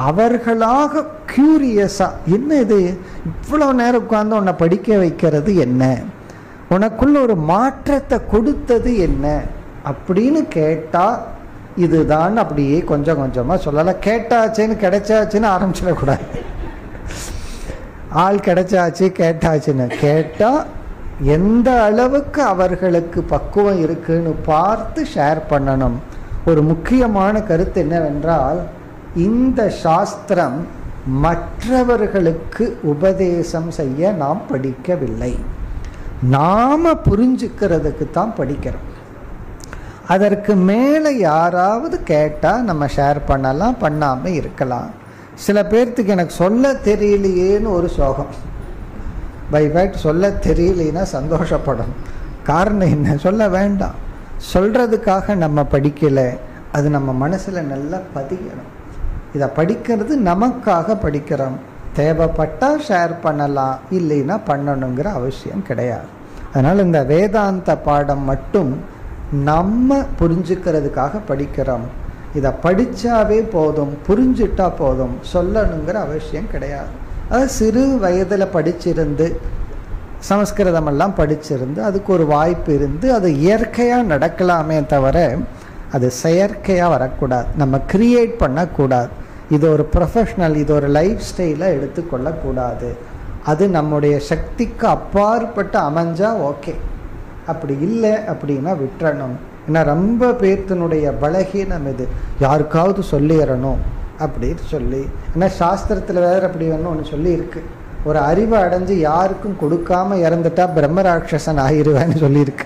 அவர்களாக கியூரியஸா என்ன இது இவ்வளவு நேரம் உட்கார்ந்து உன்னை படிக்க வைக்கிறது என்ன உனக்குள்ள ஒரு மாற்றத்தை கொடுத்தது என்ன அப்படின்னு கேட்டா இதுதான் அப்படியே கொஞ்சம் கொஞ்சமா சொல்லலாம் கேட்டாச்சுன்னு கிடைச்சாச்சுன்னு ஆரம்பிச்சிடக்கூடாது ஆள் கிடைச்சாச்சு கேட்டாச்சுன்னு கேட்டா எந்த அளவுக்கு அவர்களுக்கு பக்குவம் இருக்குன்னு பார்த்து ஷேர் பண்ணணும் ஒரு முக்கியமான கருத்து என்னவென்றால் இந்த சாஸ்திரம் மற்றவர்களுக்கு உபதேசம் செய்ய நாம் படிக்கவில்லை நாம புரிஞ்சுக்கிறதுக்கு தான் படிக்கிறோம் அதற்கு மேலே யாராவது கேட்டால் நம்ம ஷேர் பண்ணலாம் பண்ணாமல் இருக்கலாம் சில பேர்த்துக்கு எனக்கு சொல்ல தெரியலையேன்னு ஒரு சோகம் பை ஃபேக்ட் சொல்ல தெரியலனா சந்தோஷப்படணும் காரணம் என்ன சொல்ல வேண்டாம் சொல்கிறதுக்காக நம்ம படிக்கலை அது நம்ம மனசில் நல்லா பதியணும் இதை படிக்கிறது நமக்காக படிக்கிறோம் தேவைப்பட்டால் ஷேர் பண்ணலாம் இல்லைன்னா பண்ணணுங்கிற அவசியம் கிடையாது அதனால் இந்த வேதாந்த பாடம் மட்டும் நம்ம புரிஞ்சுக்கிறதுக்காக படிக்கிறோம் இதை படித்தாவே போதும் புரிஞ்சிட்டா போதும் சொல்லணுங்கிற அவசியம் கிடையாது அது சிறு வயதில் படிச்சிருந்து சமஸ்கிருதமெல்லாம் படிச்சிருந்து அதுக்கு ஒரு வாய்ப்பு இருந்து அது இயற்கையாக நடக்கலாமே தவிர அது செயற்கையாக வரக்கூடாது நம்ம கிரியேட் பண்ணக்கூடாது இது ஒரு ப்ரொஃபஷ்னல் இது ஒரு லைஃப் ஸ்டைலை எடுத்துக்கொள்ளக்கூடாது அது நம்முடைய சக்திக்கு அப்பாற்பட்டு அமைஞ்சால் ஓகே அப்படி இல்லை அப்படின்னா விட்டுறணும் ஏன்னா ரொம்ப பேர்த்தினுடைய பலகீனம் இது யாருக்காவது சொல்லிடணும் அப்படின்னு சொல்லி ஏன்னா சாஸ்திரத்தில் வேறு அப்படி வேணும் ஒன்று சொல்லியிருக்கு ஒரு அறிவை அடைஞ்சு யாருக்கும் கொடுக்காம இறந்துட்டா பிரம்மராட்சசன் ஆகிருவேன்னு சொல்லியிருக்கு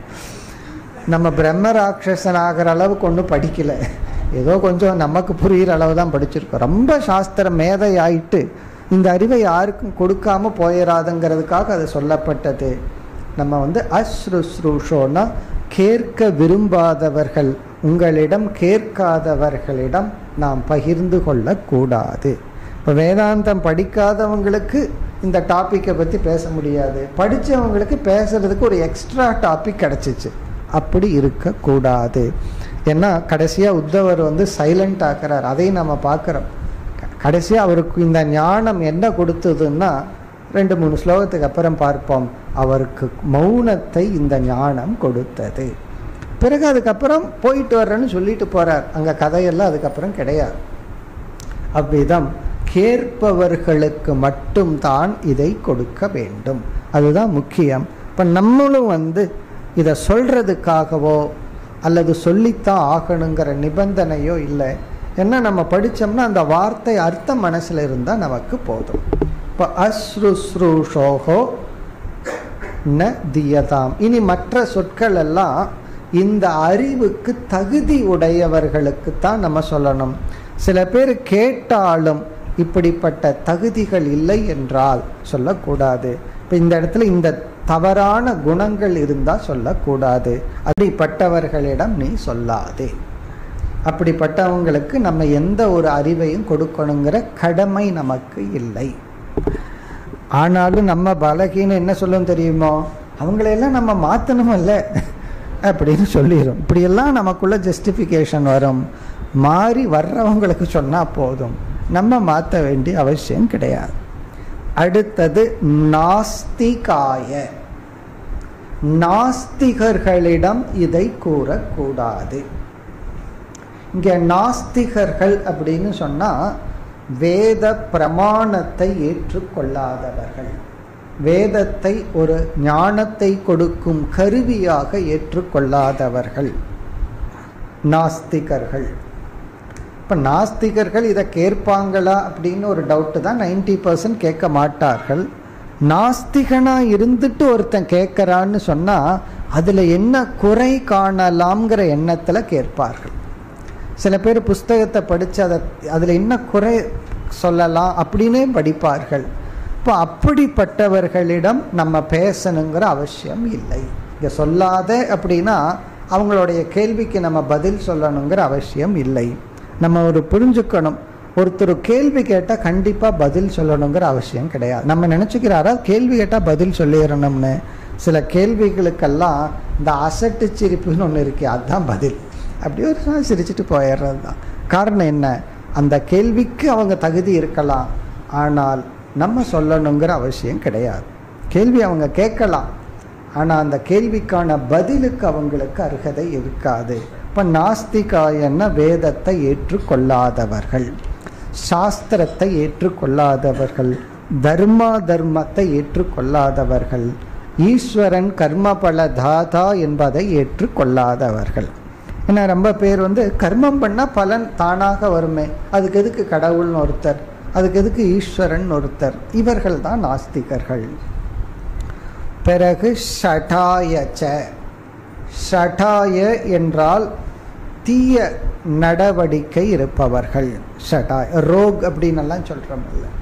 நம்ம பிரம்மராட்சசன் ஆகிற அளவுக்கு ஒன்றும் படிக்கலை ஏதோ கொஞ்சம் நமக்கு புரிகிற அளவு தான் படிச்சிருக்கோம் ரொம்ப சாஸ்திர மேதை ஆயிட்டு இந்த அறிவை யாருக்கும் கொடுக்காம போயிடாதுங்கிறதுக்காக அது சொல்லப்பட்டது நம்ம வந்து அஸ்ருஸ்ரூஷோன்னா கேட்க விரும்பாதவர்கள் உங்களிடம் கேட்காதவர்களிடம் நாம் பகிர்ந்து கொள்ளக்கூடாது இப்போ வேதாந்தம் படிக்காதவங்களுக்கு இந்த டாப்பிக்கை பற்றி பேச முடியாது படித்தவங்களுக்கு பேசுறதுக்கு ஒரு எக்ஸ்ட்ரா டாபிக் கிடச்சிச்சு அப்படி இருக்கக்கூடாது ஏன்னா கடைசியாக உத்தவர் வந்து சைலண்ட் ஆக்குறார் அதையும் நம்ம பார்க்குறோம் கடைசியாக அவருக்கு இந்த ஞானம் என்ன கொடுத்ததுன்னா ரெண்டு மூணு ஸ்லோகத்துக்கு அப்புறம் பார்ப்போம் அவருக்கு மௌனத்தை இந்த ஞானம் கொடுத்தது பிறகு அதுக்கப்புறம் போயிட்டு வர்றேன்னு சொல்லிட்டு போறார் அங்கே கதையெல்லாம் அதுக்கப்புறம் கிடையாது அவ்விதம் கேட்பவர்களுக்கு மட்டும்தான் இதை கொடுக்க வேண்டும் அதுதான் முக்கியம் இப்போ நம்மளும் வந்து இதை சொல்றதுக்காகவோ அல்லது சொல்லித்தான் ஆகணுங்கிற நிபந்தனையோ இல்லை ஏன்னா நம்ம படித்தோம்னா அந்த வார்த்தை அர்த்தம் மனசில் இருந்தால் நமக்கு போதும் இப்போ அஸ்ருஸ்ரூஷோகோ ந தியதாம் இனி மற்ற சொற்கள் எல்லாம் இந்த அறிவுக்கு தகுதி உடையவர்களுக்கு தான் நம்ம சொல்லணும் சில பேர் கேட்டாலும் இப்படிப்பட்ட தகுதிகள் இல்லை என்றால் சொல்லக்கூடாது இப்போ இந்த இடத்துல இந்த தவறான குணங்கள் இருந்தால் சொல்லக்கூடாது அப்படிப்பட்டவர்களிடம் நீ சொல்லாதே அப்படிப்பட்டவங்களுக்கு நம்ம எந்த ஒரு அறிவையும் கொடுக்கணுங்கிற கடமை நமக்கு இல்லை ஆனாலும் நம்ம பலகீனம் என்ன சொல்லும் தெரியுமோ அவங்களையெல்லாம் நம்ம மாற்றணும் இல்லை அப்படின்னு சொல்லிடும் இப்படியெல்லாம் நமக்குள்ள ஜஸ்டிஃபிகேஷன் வரும் மாறி வர்றவங்களுக்கு சொன்னால் போதும் நம்ம மாற்ற வேண்டிய அவசியம் கிடையாது அடுத்தது நாஸ்திகாய நாஸ்திகர்களிடம் இதை கூறக்கூடாது இங்க நாஸ்திகர்கள் அப்படின்னு சொன்னா வேத பிரமாணத்தை ஏற்றுக்கொள்ளாதவர்கள் வேதத்தை ஒரு ஞானத்தை கொடுக்கும் கருவியாக ஏற்றுக்கொள்ளாதவர்கள் நாஸ்திகர்கள் இப்போ நாஸ்திகர்கள் இதை கேட்பாங்களா அப்படின்னு ஒரு டவுட்டு தான் நைன்டி பர்சன்ட் கேட்க மாட்டார்கள் நாஸ்திகனா இருந்துட்டு ஒருத்தன் கேட்குறான்னு சொன்னால் அதில் என்ன குறை காணலாம்ங்கிற எண்ணத்தில் கேட்பார்கள் சில பேர் புஸ்தகத்தை படித்து அதை அதில் என்ன குறை சொல்லலாம் அப்படின்னே படிப்பார்கள் இப்போ அப்படிப்பட்டவர்களிடம் நம்ம பேசணுங்கிற அவசியம் இல்லை இங்கே சொல்லாத அப்படின்னா அவங்களுடைய கேள்விக்கு நம்ம பதில் சொல்லணுங்கிற அவசியம் இல்லை நம்ம ஒரு புரிஞ்சுக்கணும் ஒருத்தர் கேள்வி கேட்டால் கண்டிப்பாக பதில் சொல்லணுங்கிற அவசியம் கிடையாது நம்ம நினச்சிக்கிறாரா கேள்வி கேட்டால் பதில் சொல்லிடணும்னு சில கேள்விகளுக்கெல்லாம் இந்த அசட்டு சிரிப்புன்னு ஒன்று இருக்கு அதுதான் பதில் அப்படி ஒரு நாள் சிரிச்சுட்டு போயிடுறது தான் காரணம் என்ன அந்த கேள்விக்கு அவங்க தகுதி இருக்கலாம் ஆனால் நம்ம சொல்லணுங்கிற அவசியம் கிடையாது கேள்வி அவங்க கேட்கலாம் ஆனால் அந்த கேள்விக்கான பதிலுக்கு அவங்களுக்கு அருகதை இருக்காது இப்போ நாஸ்திகாயன்னா வேதத்தை ஏற்றுக்கொள்ளாதவர்கள் சாஸ்திரத்தை ஏற்றுக்கொள்ளாதவர்கள் தர்மா தர்மத்தை ஏற்றுக்கொள்ளாதவர்கள் ஈஸ்வரன் கர்மபல தாதா என்பதை ஏற்றுக்கொள்ளாதவர்கள் ஏன்னா ரொம்ப பேர் வந்து கர்மம் பண்ணால் பலன் தானாக வருமே அதுக்கு எதுக்கு கடவுள்னு ஒருத்தர் அதுக்கு எதுக்கு ஈஸ்வரன் ஒருத்தர் இவர்கள் தான் நாஸ்திகர்கள் பிறகு ஷடாயச்ச ஷடாய என்றால் தீய நடவடிக்கை இருப்பவர்கள் ஷடாய் ரோக் அப்படின்னு எல்லாம் சொல்கிறோம்ல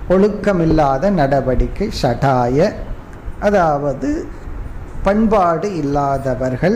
ஒழுக்கமில்லாத நடவடிக்கை ஷடாய அதாவது பண்பாடு இல்லாதவர்கள்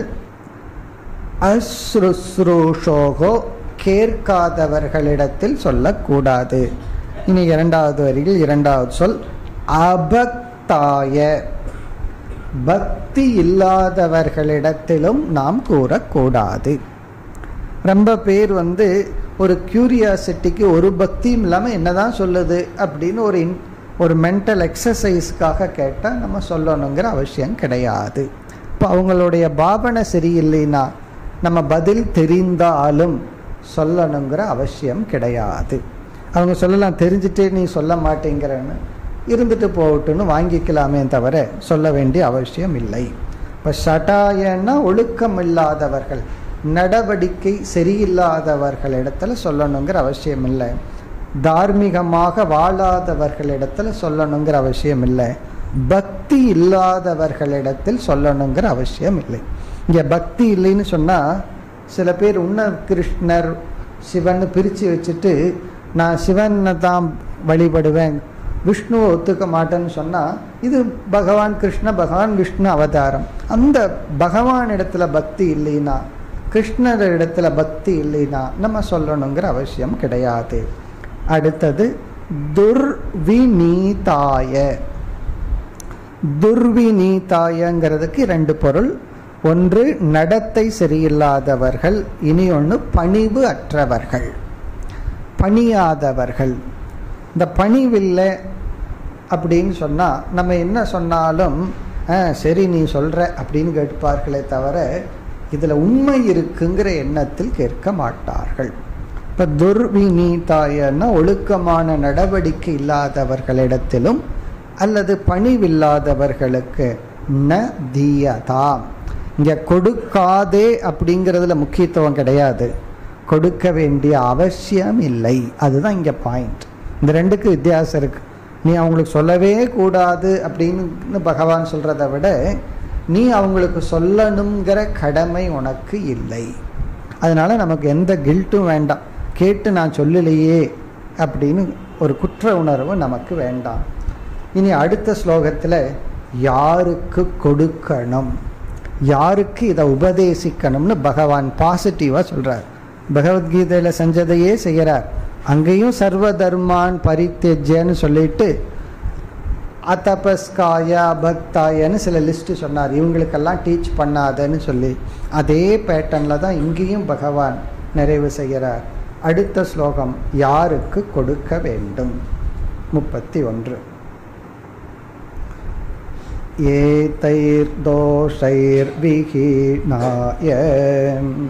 அஸ்ருஸ்ரூஷோகோ கேட்காதவர்களிடத்தில் சொல்லக்கூடாது இனி இரண்டாவது வரியில் இரண்டாவது சொல் அபக்தாய பக்தி இல்லாதவர்களிடத்திலும் நாம் கூறக்கூடாது ரொம்ப பேர் வந்து ஒரு கியூரியாசிட்டிக்கு ஒரு பக்தியும் இல்லாமல் என்னதான் சொல்லுது அப்படின்னு ஒரு இன் ஒரு மென்டல் எக்ஸசைஸ்க்காக கேட்டால் நம்ம சொல்லணுங்கிற அவசியம் கிடையாது இப்போ அவங்களுடைய பாவனை சரியில்லைன்னா நம்ம பதில் தெரிந்தாலும் சொல்லணுங்கிற அவசியம் கிடையாது அவங்க சொல்லலாம் தெரிஞ்சுட்டே நீ சொல்ல மாட்டேங்கிறன்னு இருந்துட்டு போகட்டுன்னு வாங்கிக்கலாமே தவிர சொல்ல வேண்டிய அவசியம் இல்லை இப்போ ஷட்டாயன்னா ஒழுக்கம் இல்லாதவர்கள் நடவடிக்கை சரியில்லாதவர்களிடத்துல சொல்லணுங்கிற அவசியம் இல்லை தார்மீகமாக வாழாதவர்களிடத்துல சொல்லணுங்கிற அவசியம் இல்லை பக்தி இல்லாதவர்களிடத்தில் சொல்லணுங்கிற அவசியம் இல்லை இங்கே பக்தி இல்லைன்னு சொன்னால் சில பேர் உன்ன கிருஷ்ணர் சிவன் பிரித்து வச்சுட்டு நான் சிவனை தான் வழிபடுவேன் விஷ்ணுவை ஒத்துக்க மாட்டேன்னு சொன்னால் இது பகவான் கிருஷ்ண பகவான் விஷ்ணு அவதாரம் அந்த பகவான் இடத்துல பக்தி இல்லைன்னா கிருஷ்ணர் இடத்துல பக்தி இல்லைன்னா நம்ம சொல்லணுங்கிற அவசியம் கிடையாது அடுத்தது துர்விநீதாய துர்விநீதாயங்கிறதுக்கு ரெண்டு பொருள் ஒன்று நடத்தை சரியில்லாதவர்கள் இனி ஒன்று பணிவு அற்றவர்கள் பணியாதவர்கள் இந்த பணிவில்லை அப்படின்னு சொன்னால் நம்ம என்ன சொன்னாலும் சரி நீ சொல்கிற அப்படின்னு கேட்பார்களே தவிர இதில் உண்மை இருக்குங்கிற எண்ணத்தில் கேட்க மாட்டார்கள் இப்போ துர்விநீதாயன்னா ஒழுக்கமான நடவடிக்கை இல்லாதவர்களிடத்திலும் அல்லது பணிவில்லாதவர்களுக்கு ந தீயதாம் இங்கே கொடுக்காதே அப்படிங்கிறதுல முக்கியத்துவம் கிடையாது கொடுக்க வேண்டிய அவசியம் இல்லை அதுதான் இங்கே பாயிண்ட் இந்த ரெண்டுக்கு வித்தியாசம் இருக்கு நீ அவங்களுக்கு சொல்லவே கூடாது அப்படின்னு பகவான் சொல்றதை விட நீ அவங்களுக்கு சொல்லணுங்கிற கடமை உனக்கு இல்லை அதனால நமக்கு எந்த கில்ட்டும் வேண்டாம் கேட்டு நான் சொல்லலையே அப்படின்னு ஒரு குற்ற உணர்வு நமக்கு வேண்டாம் இனி அடுத்த ஸ்லோகத்தில் யாருக்கு கொடுக்கணும் யாருக்கு இதை உபதேசிக்கணும்னு பகவான் பாசிட்டிவாக சொல்கிறார் பகவத்கீதையில் செஞ்சதையே செய்கிறார் அங்கேயும் சர்வ தர்மான் பரித்தெஜ்யன்னு சொல்லிட்டு அதபஸ்காய பக்தாயன்னு சில லிஸ்ட் சொன்னார் இவங்களுக்கெல்லாம் டீச் பண்ணாதன்னு சொல்லி அதே பேட்டர்னில் தான் இங்கேயும் பகவான் நிறைவு செய்கிறார் அடுத்த ஸ்லோகம் யாருக்கு கொடுக்க வேண்டும் முப்பத்தி ஒன்று ஏதைர்தோஷைர்விஹீனாய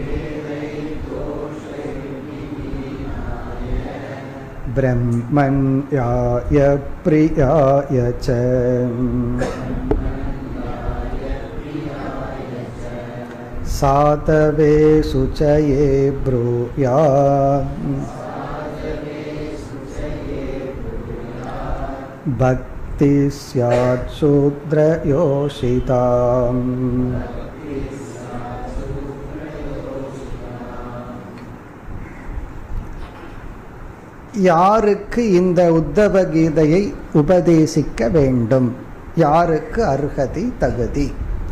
ब्रह्मण्याय प्रियाय च सातवे शुचये ब्रूया भक्ति स्यात् शूद्रयोषिताम् யாருக்கு இந்த உத்தவ கீதையை உபதேசிக்க வேண்டும் யாருக்கு அர்ஹதி தகுதி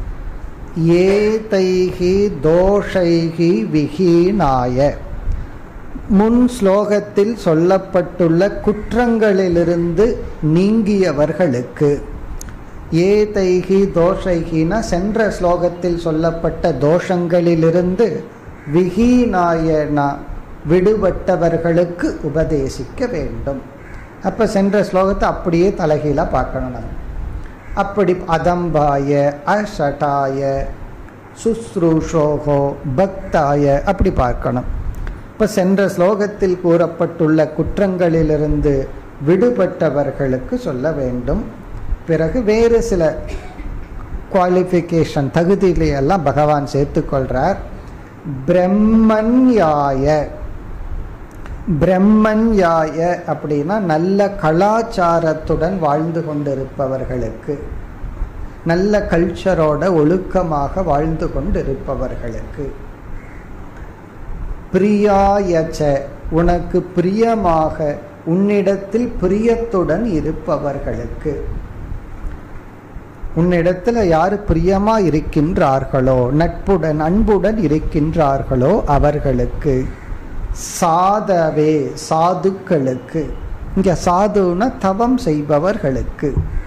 ஏதைகி தோஷைகி விஹீனாய முன் ஸ்லோகத்தில் சொல்லப்பட்டுள்ள குற்றங்களிலிருந்து நீங்கியவர்களுக்கு ஏதைகி தோஷைகின சென்ற ஸ்லோகத்தில் சொல்லப்பட்ட தோஷங்களிலிருந்து விஹீனாயனா விடுபட்டவர்களுக்கு உபதேசிக்க வேண்டும் அப்போ சென்ற ஸ்லோகத்தை அப்படியே தலைகீழாக பார்க்கணும் நம்ம அப்படி அதம்பாய அஷட்டாய சுஸ்ரூஷோகோ பக்தாய அப்படி பார்க்கணும் இப்போ சென்ற ஸ்லோகத்தில் கூறப்பட்டுள்ள குற்றங்களிலிருந்து விடுபட்டவர்களுக்கு சொல்ல வேண்டும் பிறகு வேறு சில குவாலிஃபிகேஷன் தகுதியிலையெல்லாம் பகவான் சேர்த்துக்கொள்கிறார் பிரம்மன்யாய பிரம்மன்யாய அப்படின்னா நல்ல கலாச்சாரத்துடன் வாழ்ந்து கொண்டிருப்பவர்களுக்கு நல்ல கல்ச்சரோட ஒழுக்கமாக வாழ்ந்து கொண்டிருப்பவர்களுக்கு பிரியாயச்ச உனக்கு பிரியமாக உன்னிடத்தில் பிரியத்துடன் இருப்பவர்களுக்கு உன்னிடத்துல யாரு பிரியமா இருக்கின்றார்களோ நட்புடன் அன்புடன் இருக்கின்றார்களோ அவர்களுக்கு சாதவே சாதுக்களுக்கு இங்க சாதுன்னா தவம் செய்பவர்களுக்கு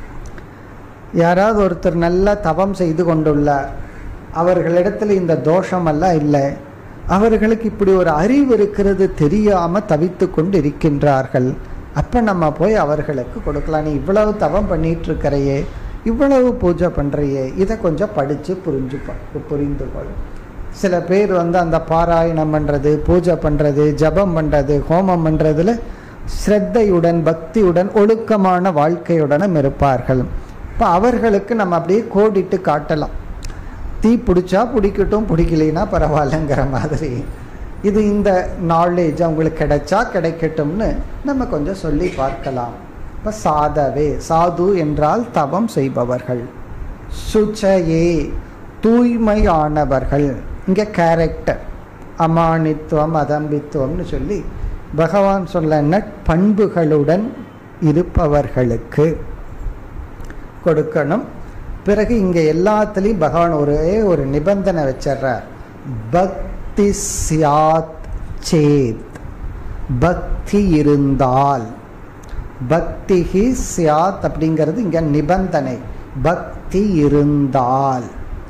யாராவது ஒருத்தர் நல்லா தவம் செய்து கொண்டுள்ளார் அவர்களிடத்துல இந்த தோஷமெல்லாம் இல்லை அவர்களுக்கு இப்படி ஒரு அறிவு இருக்கிறது தெரியாம தவித்து கொண்டு இருக்கின்றார்கள் அப்ப நம்ம போய் அவர்களுக்கு கொடுக்கலாம் நீ இவ்வளவு தவம் பண்ணிட்டு இருக்கிறையே இவ்வளவு பூஜை பண்றியே இதை கொஞ்சம் படிச்சு புரிஞ்சு புரிந்து கொள் சில பேர் வந்து அந்த பாராயணம் பண்றது பூஜை பண்றது ஜபம் பண்றது ஹோமம் பண்றதுல ஸ்ரத்தையுடன் பக்தியுடன் ஒழுக்கமான வாழ்க்கையுடனும் இருப்பார்கள் இப்போ அவர்களுக்கு நம்ம அப்படியே கோடிட்டு காட்டலாம் தீ பிடிச்சா பிடிக்கட்டும் பிடிக்கலைன்னா பரவாயில்லங்கிற மாதிரி இது இந்த நாலேஜ் அவங்களுக்கு கிடைச்சா கிடைக்கட்டும்னு நம்ம கொஞ்சம் சொல்லி பார்க்கலாம் இப்போ சாதவே சாது என்றால் தவம் செய்பவர்கள் சுச்சயே தூய்மையானவர்கள் இங்கே கேரக்டர் அமானித்துவம் அதம்பித்துவம்னு சொல்லி பகவான் சொல்ல நட்பண்புகளுடன் இருப்பவர்களுக்கு கொடுக்கணும் பிறகு இங்க எல்லாத்துலேயும் பகவான் ஒரே ஒரு நிபந்தனை வச்சிடுறார் பக்தி சியாத் சேத் பக்தி இருந்தால் பக்திஹி சியாத் அப்படிங்கிறது இங்க நிபந்தனை பக்தி இருந்தால்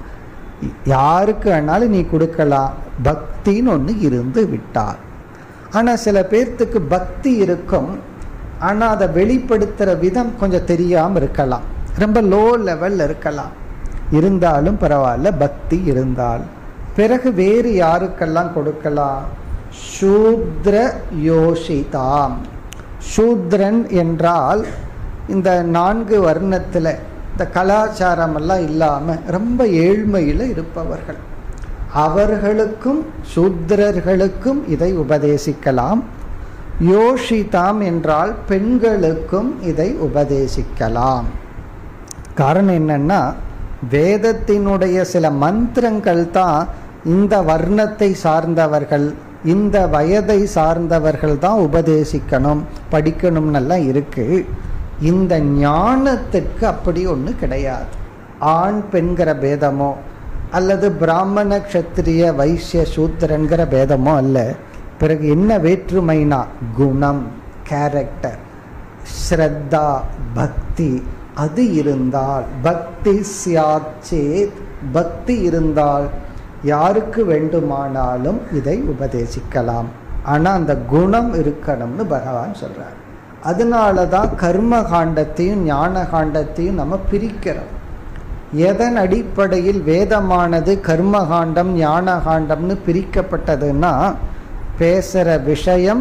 யாருக்கு வேணாலும் நீ கொடுக்கலாம் பக்தின்னு ஒன்று இருந்து விட்டால் ஆனால் சில பேர்த்துக்கு பக்தி இருக்கும் ஆனால் அதை வெளிப்படுத்துகிற விதம் கொஞ்சம் தெரியாமல் இருக்கலாம் ரொம்ப லோ லெவலில் இருக்கலாம் இருந்தாலும் பரவாயில்ல பக்தி இருந்தால் பிறகு வேறு யாருக்கெல்லாம் கொடுக்கலாம் சூத்ர யோஷிதாம் சூத்ரன் என்றால் இந்த நான்கு வர்ணத்தில் இந்த கலாச்சாரம் எல்லாம் இல்லாமல் ரொம்ப ஏழ்மையில் இருப்பவர்கள் அவர்களுக்கும் சூத்ரர்களுக்கும் இதை உபதேசிக்கலாம் யோஷிதாம் என்றால் பெண்களுக்கும் இதை உபதேசிக்கலாம் காரணம் என்னன்னா வேதத்தினுடைய சில மந்திரங்கள் தான் இந்த வர்ணத்தை சார்ந்தவர்கள் இந்த வயதை சார்ந்தவர்கள் தான் உபதேசிக்கணும் படிக்கணும்னெல்லாம் இருக்கு இந்த ஞானத்துக்கு அப்படி ஒன்று கிடையாது ஆண் பெண்கிற பேதமோ அல்லது பிராமண க்ஷத்திரிய வைசிய சூத்திரன்கிற பேதமோ அல்ல பிறகு என்ன வேற்றுமைனா குணம் கேரக்டர் ஸ்ரத்தா பக்தி அது இருந்தால் பக்தி சியாச்சேத் பக்தி இருந்தால் யாருக்கு வேண்டுமானாலும் இதை உபதேசிக்கலாம் ஆனால் அந்த குணம் இருக்கணும்னு பகவான் சொல்றார் அதனால தான் கர்ம காண்டத்தையும் ஞான காண்டத்தையும் நம்ம பிரிக்கிறோம் எதன் அடிப்படையில் வேதமானது கர்ம காண்டம் ஞான காண்டம்னு பிரிக்கப்பட்டதுன்னா பேசுகிற விஷயம்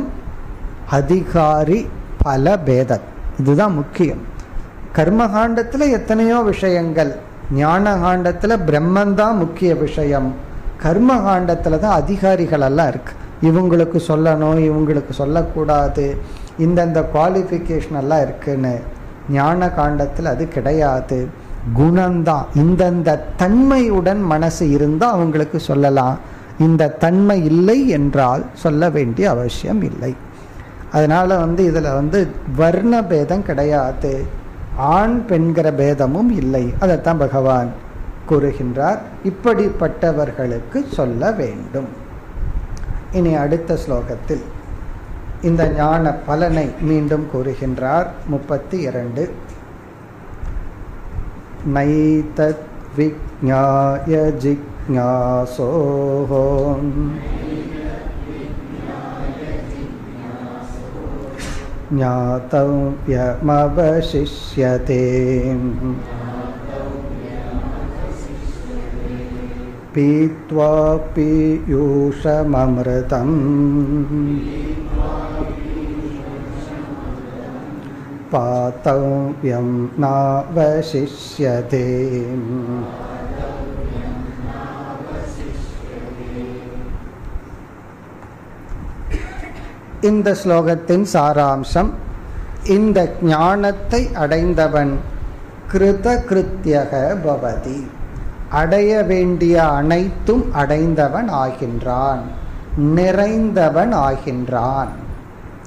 அதிகாரி பல பேதம் இதுதான் முக்கியம் கர்மகாண்டத்தில் எத்தனையோ விஷயங்கள் ஞான காண்டத்தில் பிரம்மந்தான் முக்கிய விஷயம் கர்ம காண்டத்தில் தான் அதிகாரிகள் எல்லாம் இருக்கு இவங்களுக்கு சொல்லணும் இவங்களுக்கு சொல்லக்கூடாது இந்தந்த குவாலிஃபிகேஷன் எல்லாம் இருக்குன்னு ஞான காண்டத்தில் அது கிடையாது குணம்தான் இந்தந்த தன்மையுடன் மனசு இருந்தால் அவங்களுக்கு சொல்லலாம் இந்த தன்மை இல்லை என்றால் சொல்ல வேண்டிய அவசியம் இல்லை அதனால வந்து இதில் வந்து வர்ண பேதம் கிடையாது ஆண் பெண்கிற பேதமும் இல்லை அதைத்தான் பகவான் கூறுகின்றார் இப்படிப்பட்டவர்களுக்கு சொல்ல வேண்டும் இனி அடுத்த ஸ்லோகத்தில் இந்த ஞான பலனை மீண்டும் கூறுகின்றார் முப்பத்தி இரண்டு நைதத் விஜ்ஞாய ஜிக்ஞாசோஹோ ज्ञातव्यमवशिष्यते पीत्वा पीयूषममृतम् पातव्यं नावशिष्यते இந்த ஸ்லோகத்தின் சாராம்சம் இந்த ஞானத்தை அடைந்தவன் கிருத கிருத்தியக பவதி அடைய வேண்டிய அனைத்தும் அடைந்தவன் ஆகின்றான் நிறைந்தவன் ஆகின்றான்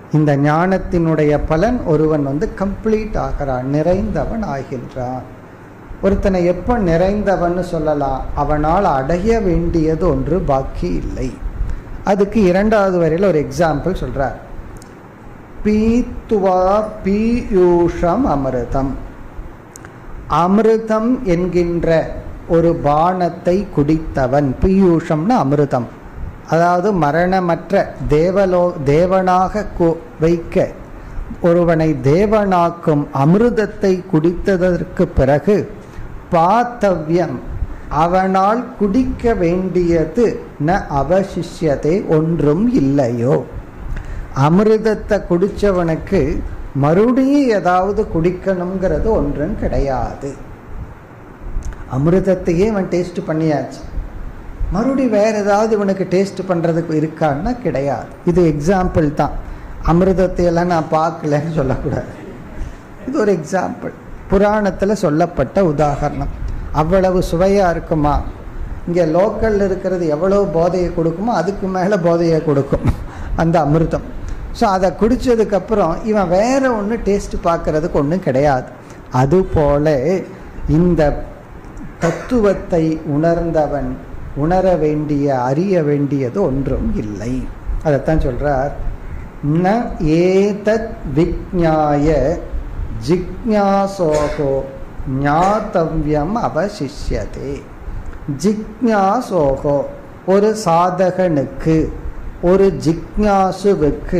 இந்த ஞானத்தினுடைய பலன் ஒருவன் வந்து கம்ப்ளீட் ஆகிறான் நிறைந்தவன் ஆகின்றான் ஒருத்தனை எப்போ நிறைந்தவன் சொல்லலாம் அவனால் அடைய வேண்டியது ஒன்று பாக்கி இல்லை அதுக்கு இரண்டாவது வரையில் ஒரு எக்ஸாம்பிள் சொல்றார் பீத்துவா பீயூஷம் அமிர்தம் அமிர்தம் என்கின்ற ஒரு பானத்தை குடித்தவன் பீயூஷம்னு அமிர்தம் அதாவது மரணமற்ற தேவலோ தேவனாக வைக்க ஒருவனை தேவனாக்கும் அமிர்தத்தை குடித்ததற்கு பிறகு பாத்தவ்யம் அவனால் குடிக்க வேண்டியது ந அவசிஷ்யத்தை ஒன்றும் இல்லையோ அமிர்தத்தை குடிச்சவனுக்கு மறுபடியும் ஏதாவது குடிக்கணுங்கிறது ஒன்றும் கிடையாது அமிர்தத்தையே அவன் டேஸ்ட் பண்ணியாச்சு மறுபடியும் வேற ஏதாவது இவனுக்கு டேஸ்ட் பண்றதுக்கு இருக்கான்னா கிடையாது இது எக்ஸாம்பிள் தான் அமிர்தத்தை எல்லாம் நான் பார்க்கலன்னு சொல்லக்கூடாது இது ஒரு எக்ஸாம்பிள் புராணத்தில் சொல்லப்பட்ட உதாகரணம் அவ்வளவு சுவையாக இருக்குமா இங்கே லோக்கலில் இருக்கிறது எவ்வளவு போதையை கொடுக்குமோ அதுக்கு மேலே போதையை கொடுக்கும் அந்த அமிர்தம் ஸோ அதை குடித்ததுக்கப்புறம் இவன் வேற ஒன்று டேஸ்ட் பார்க்கறதுக்கு ஒன்றும் கிடையாது அதுபோல இந்த தத்துவத்தை உணர்ந்தவன் உணர வேண்டிய அறிய வேண்டியது ஒன்றும் இல்லை அதைத்தான் சொல்றார் ந ஏதத் விஜ்ஞாய ஜிக்ஞாசோகோ ஞாத்தவ்யம் அவசிஷ்யதே ஜிக்ஞாசோகோ ஒரு சாதகனுக்கு ஒரு ஜிக்ஞாசுவுக்கு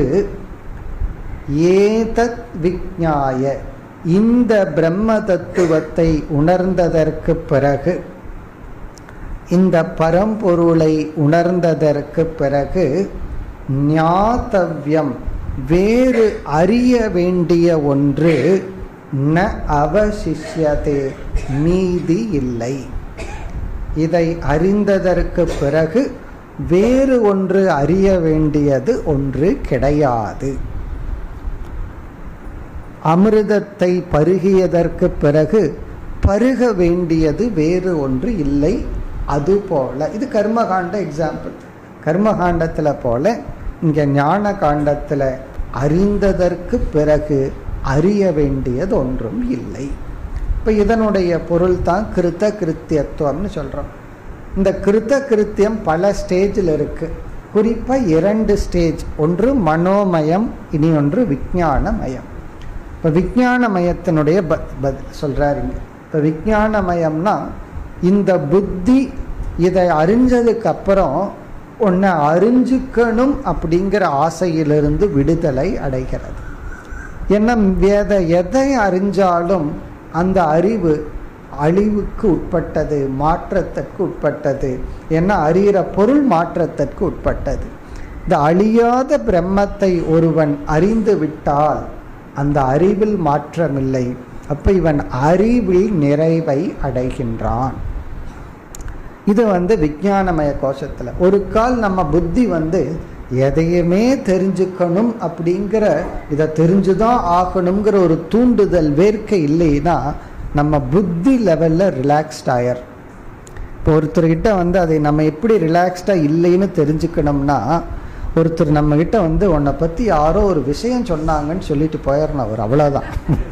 ஏதத் விஜ்ஞாய இந்த பிரம்ம தத்துவத்தை உணர்ந்ததற்கு பிறகு இந்த பரம்பொருளை உணர்ந்ததற்கு பிறகு ஞாத்தவ்யம் வேறு அறிய வேண்டிய ஒன்று ந அவசிஷ்யதே மீதி இல்லை இதை அறிந்ததற்கு பிறகு வேறு ஒன்று அறிய வேண்டியது ஒன்று கிடையாது அமிர்தத்தை பருகியதற்கு பிறகு பருக வேண்டியது வேறு ஒன்று இல்லை அதுபோல இது கர்மகாண்ட எக்ஸாம்பிள் கர்மகாண்டத்தில் போல இங்க ஞான காண்டத்தில் அறிந்ததற்கு பிறகு அறிய வேண்டியது ஒன்றும் இல்லை இப்போ இதனுடைய பொருள் தான் கிருத்த கிருத்தியத்துவம்னு சொல்கிறோம் இந்த கிருத்த கிருத்தியம் பல ஸ்டேஜில் இருக்கு குறிப்பாக இரண்டு ஸ்டேஜ் ஒன்று மனோமயம் இனி ஒன்று விஞ்ஞானமயம் இப்போ விஞ்ஞானமயத்தினுடைய ப பதில் சொல்கிறாரு இங்கே இப்போ விஞ்ஞானமயம்னா இந்த புத்தி இதை அறிஞ்சதுக்கு அப்புறம் உன்னை அறிஞ்சுக்கணும் அப்படிங்கிற ஆசையிலிருந்து விடுதலை அடைகிறது என்ன வேத எதை அறிஞ்சாலும் அந்த அறிவு அழிவுக்கு உட்பட்டது மாற்றத்திற்கு உட்பட்டது என்ன அறிகிற பொருள் மாற்றத்திற்கு உட்பட்டது இந்த அழியாத பிரம்மத்தை ஒருவன் அறிந்து விட்டால் அந்த அறிவில் மாற்றமில்லை அப்ப இவன் அறிவில் நிறைவை அடைகின்றான் இது வந்து விஞ்ஞானமய கோஷத்துல ஒரு கால் நம்ம புத்தி வந்து எதையுமே தெரிஞ்சுக்கணும் அப்படிங்கிற இதை தெரிஞ்சுதான் ஆகணுங்கிற ஒரு தூண்டுதல் வேர்க்கை இல்லைன்னா நம்ம புத்தி லெவல்ல ரிலாக்ஸ்ட் ஆயர் இப்போ ஒருத்தர்கிட்ட வந்து அதை நம்ம எப்படி ரிலாக்ஸ்டா இல்லைன்னு தெரிஞ்சுக்கணும்னா ஒருத்தர் நம்ம கிட்ட வந்து உன்னை பத்தி யாரோ ஒரு விஷயம் சொன்னாங்கன்னு சொல்லிட்டு போயிடணும் அவர் அவ்வளவுதான்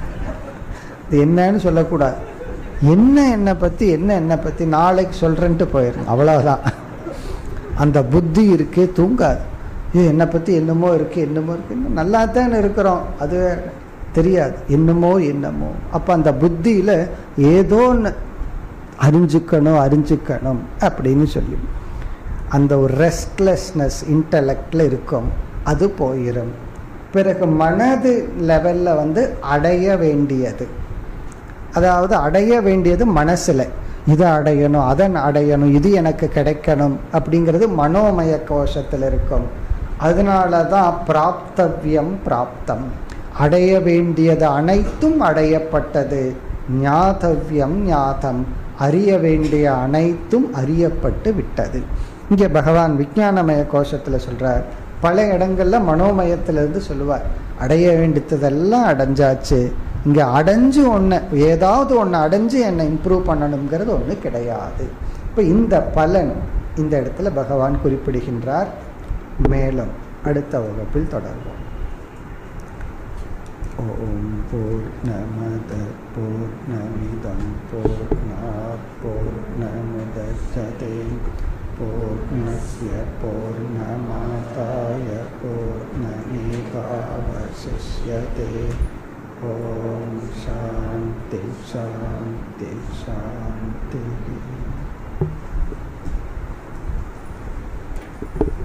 இது என்னன்னு சொல்லக்கூடாது என்ன என்னை பத்தி என்ன என்னை பத்தி நாளைக்கு சொல்றேன்ட்டு போயிடணும் அவ்வளவுதான் அந்த புத்தி இருக்கே தூங்காது இது என்னை பத்தி என்னமோ இருக்கு என்னமோ இருக்கு இன்னும் நல்லா தான் இருக்கிறோம் அது தெரியாது என்னமோ என்னமோ அப்ப அந்த புத்தியில ஏதோ ஒன்று அறிஞ்சுக்கணும் அறிஞ்சுக்கணும் அப்படின்னு சொல்லி அந்த ஒரு ரெஸ்ட்லெஸ்னஸ் இன்டலெக்ட்ல இருக்கும் அது போயிடும் பிறகு மனது லெவல்ல வந்து அடைய வேண்டியது அதாவது அடைய வேண்டியது மனசுல இதை அடையணும் அதன் அடையணும் இது எனக்கு கிடைக்கணும் அப்படிங்கிறது மனோமய கோஷத்தில் இருக்கும் அதனால தான் பிராப்தவியம் பிராப்தம் அடைய வேண்டியது அனைத்தும் அடையப்பட்டது ஞாதவியம் ஞாதம் அறிய வேண்டிய அனைத்தும் அறியப்பட்டு விட்டது இங்கே பகவான் விஞ்ஞானமய கோஷத்தில் சொல்றார் பல இடங்கள்ல மனோமயத்திலிருந்து சொல்லுவார் அடைய வேண்டியதெல்லாம் அடைஞ்சாச்சு இங்க அடைஞ்சு ஒன்று ஏதாவது ஒன்று அடைஞ்சு என்னை இம்ப்ரூவ் பண்ணணுங்கிறது ஒன்று கிடையாது இப்போ இந்த பலன் இந்த இடத்துல பகவான் குறிப்பிடுகின்றார் மேலும் அடுத்த வகுப்பில் தொடர்வோம் पूर्णमद पूर्णमिदं पूर्णात् पूर्णमुदच्छते पूर्णस्य पूर्णमादाय पूर्णमेवावशिष्यते ॐ शान्ति शान्ति शान्तिः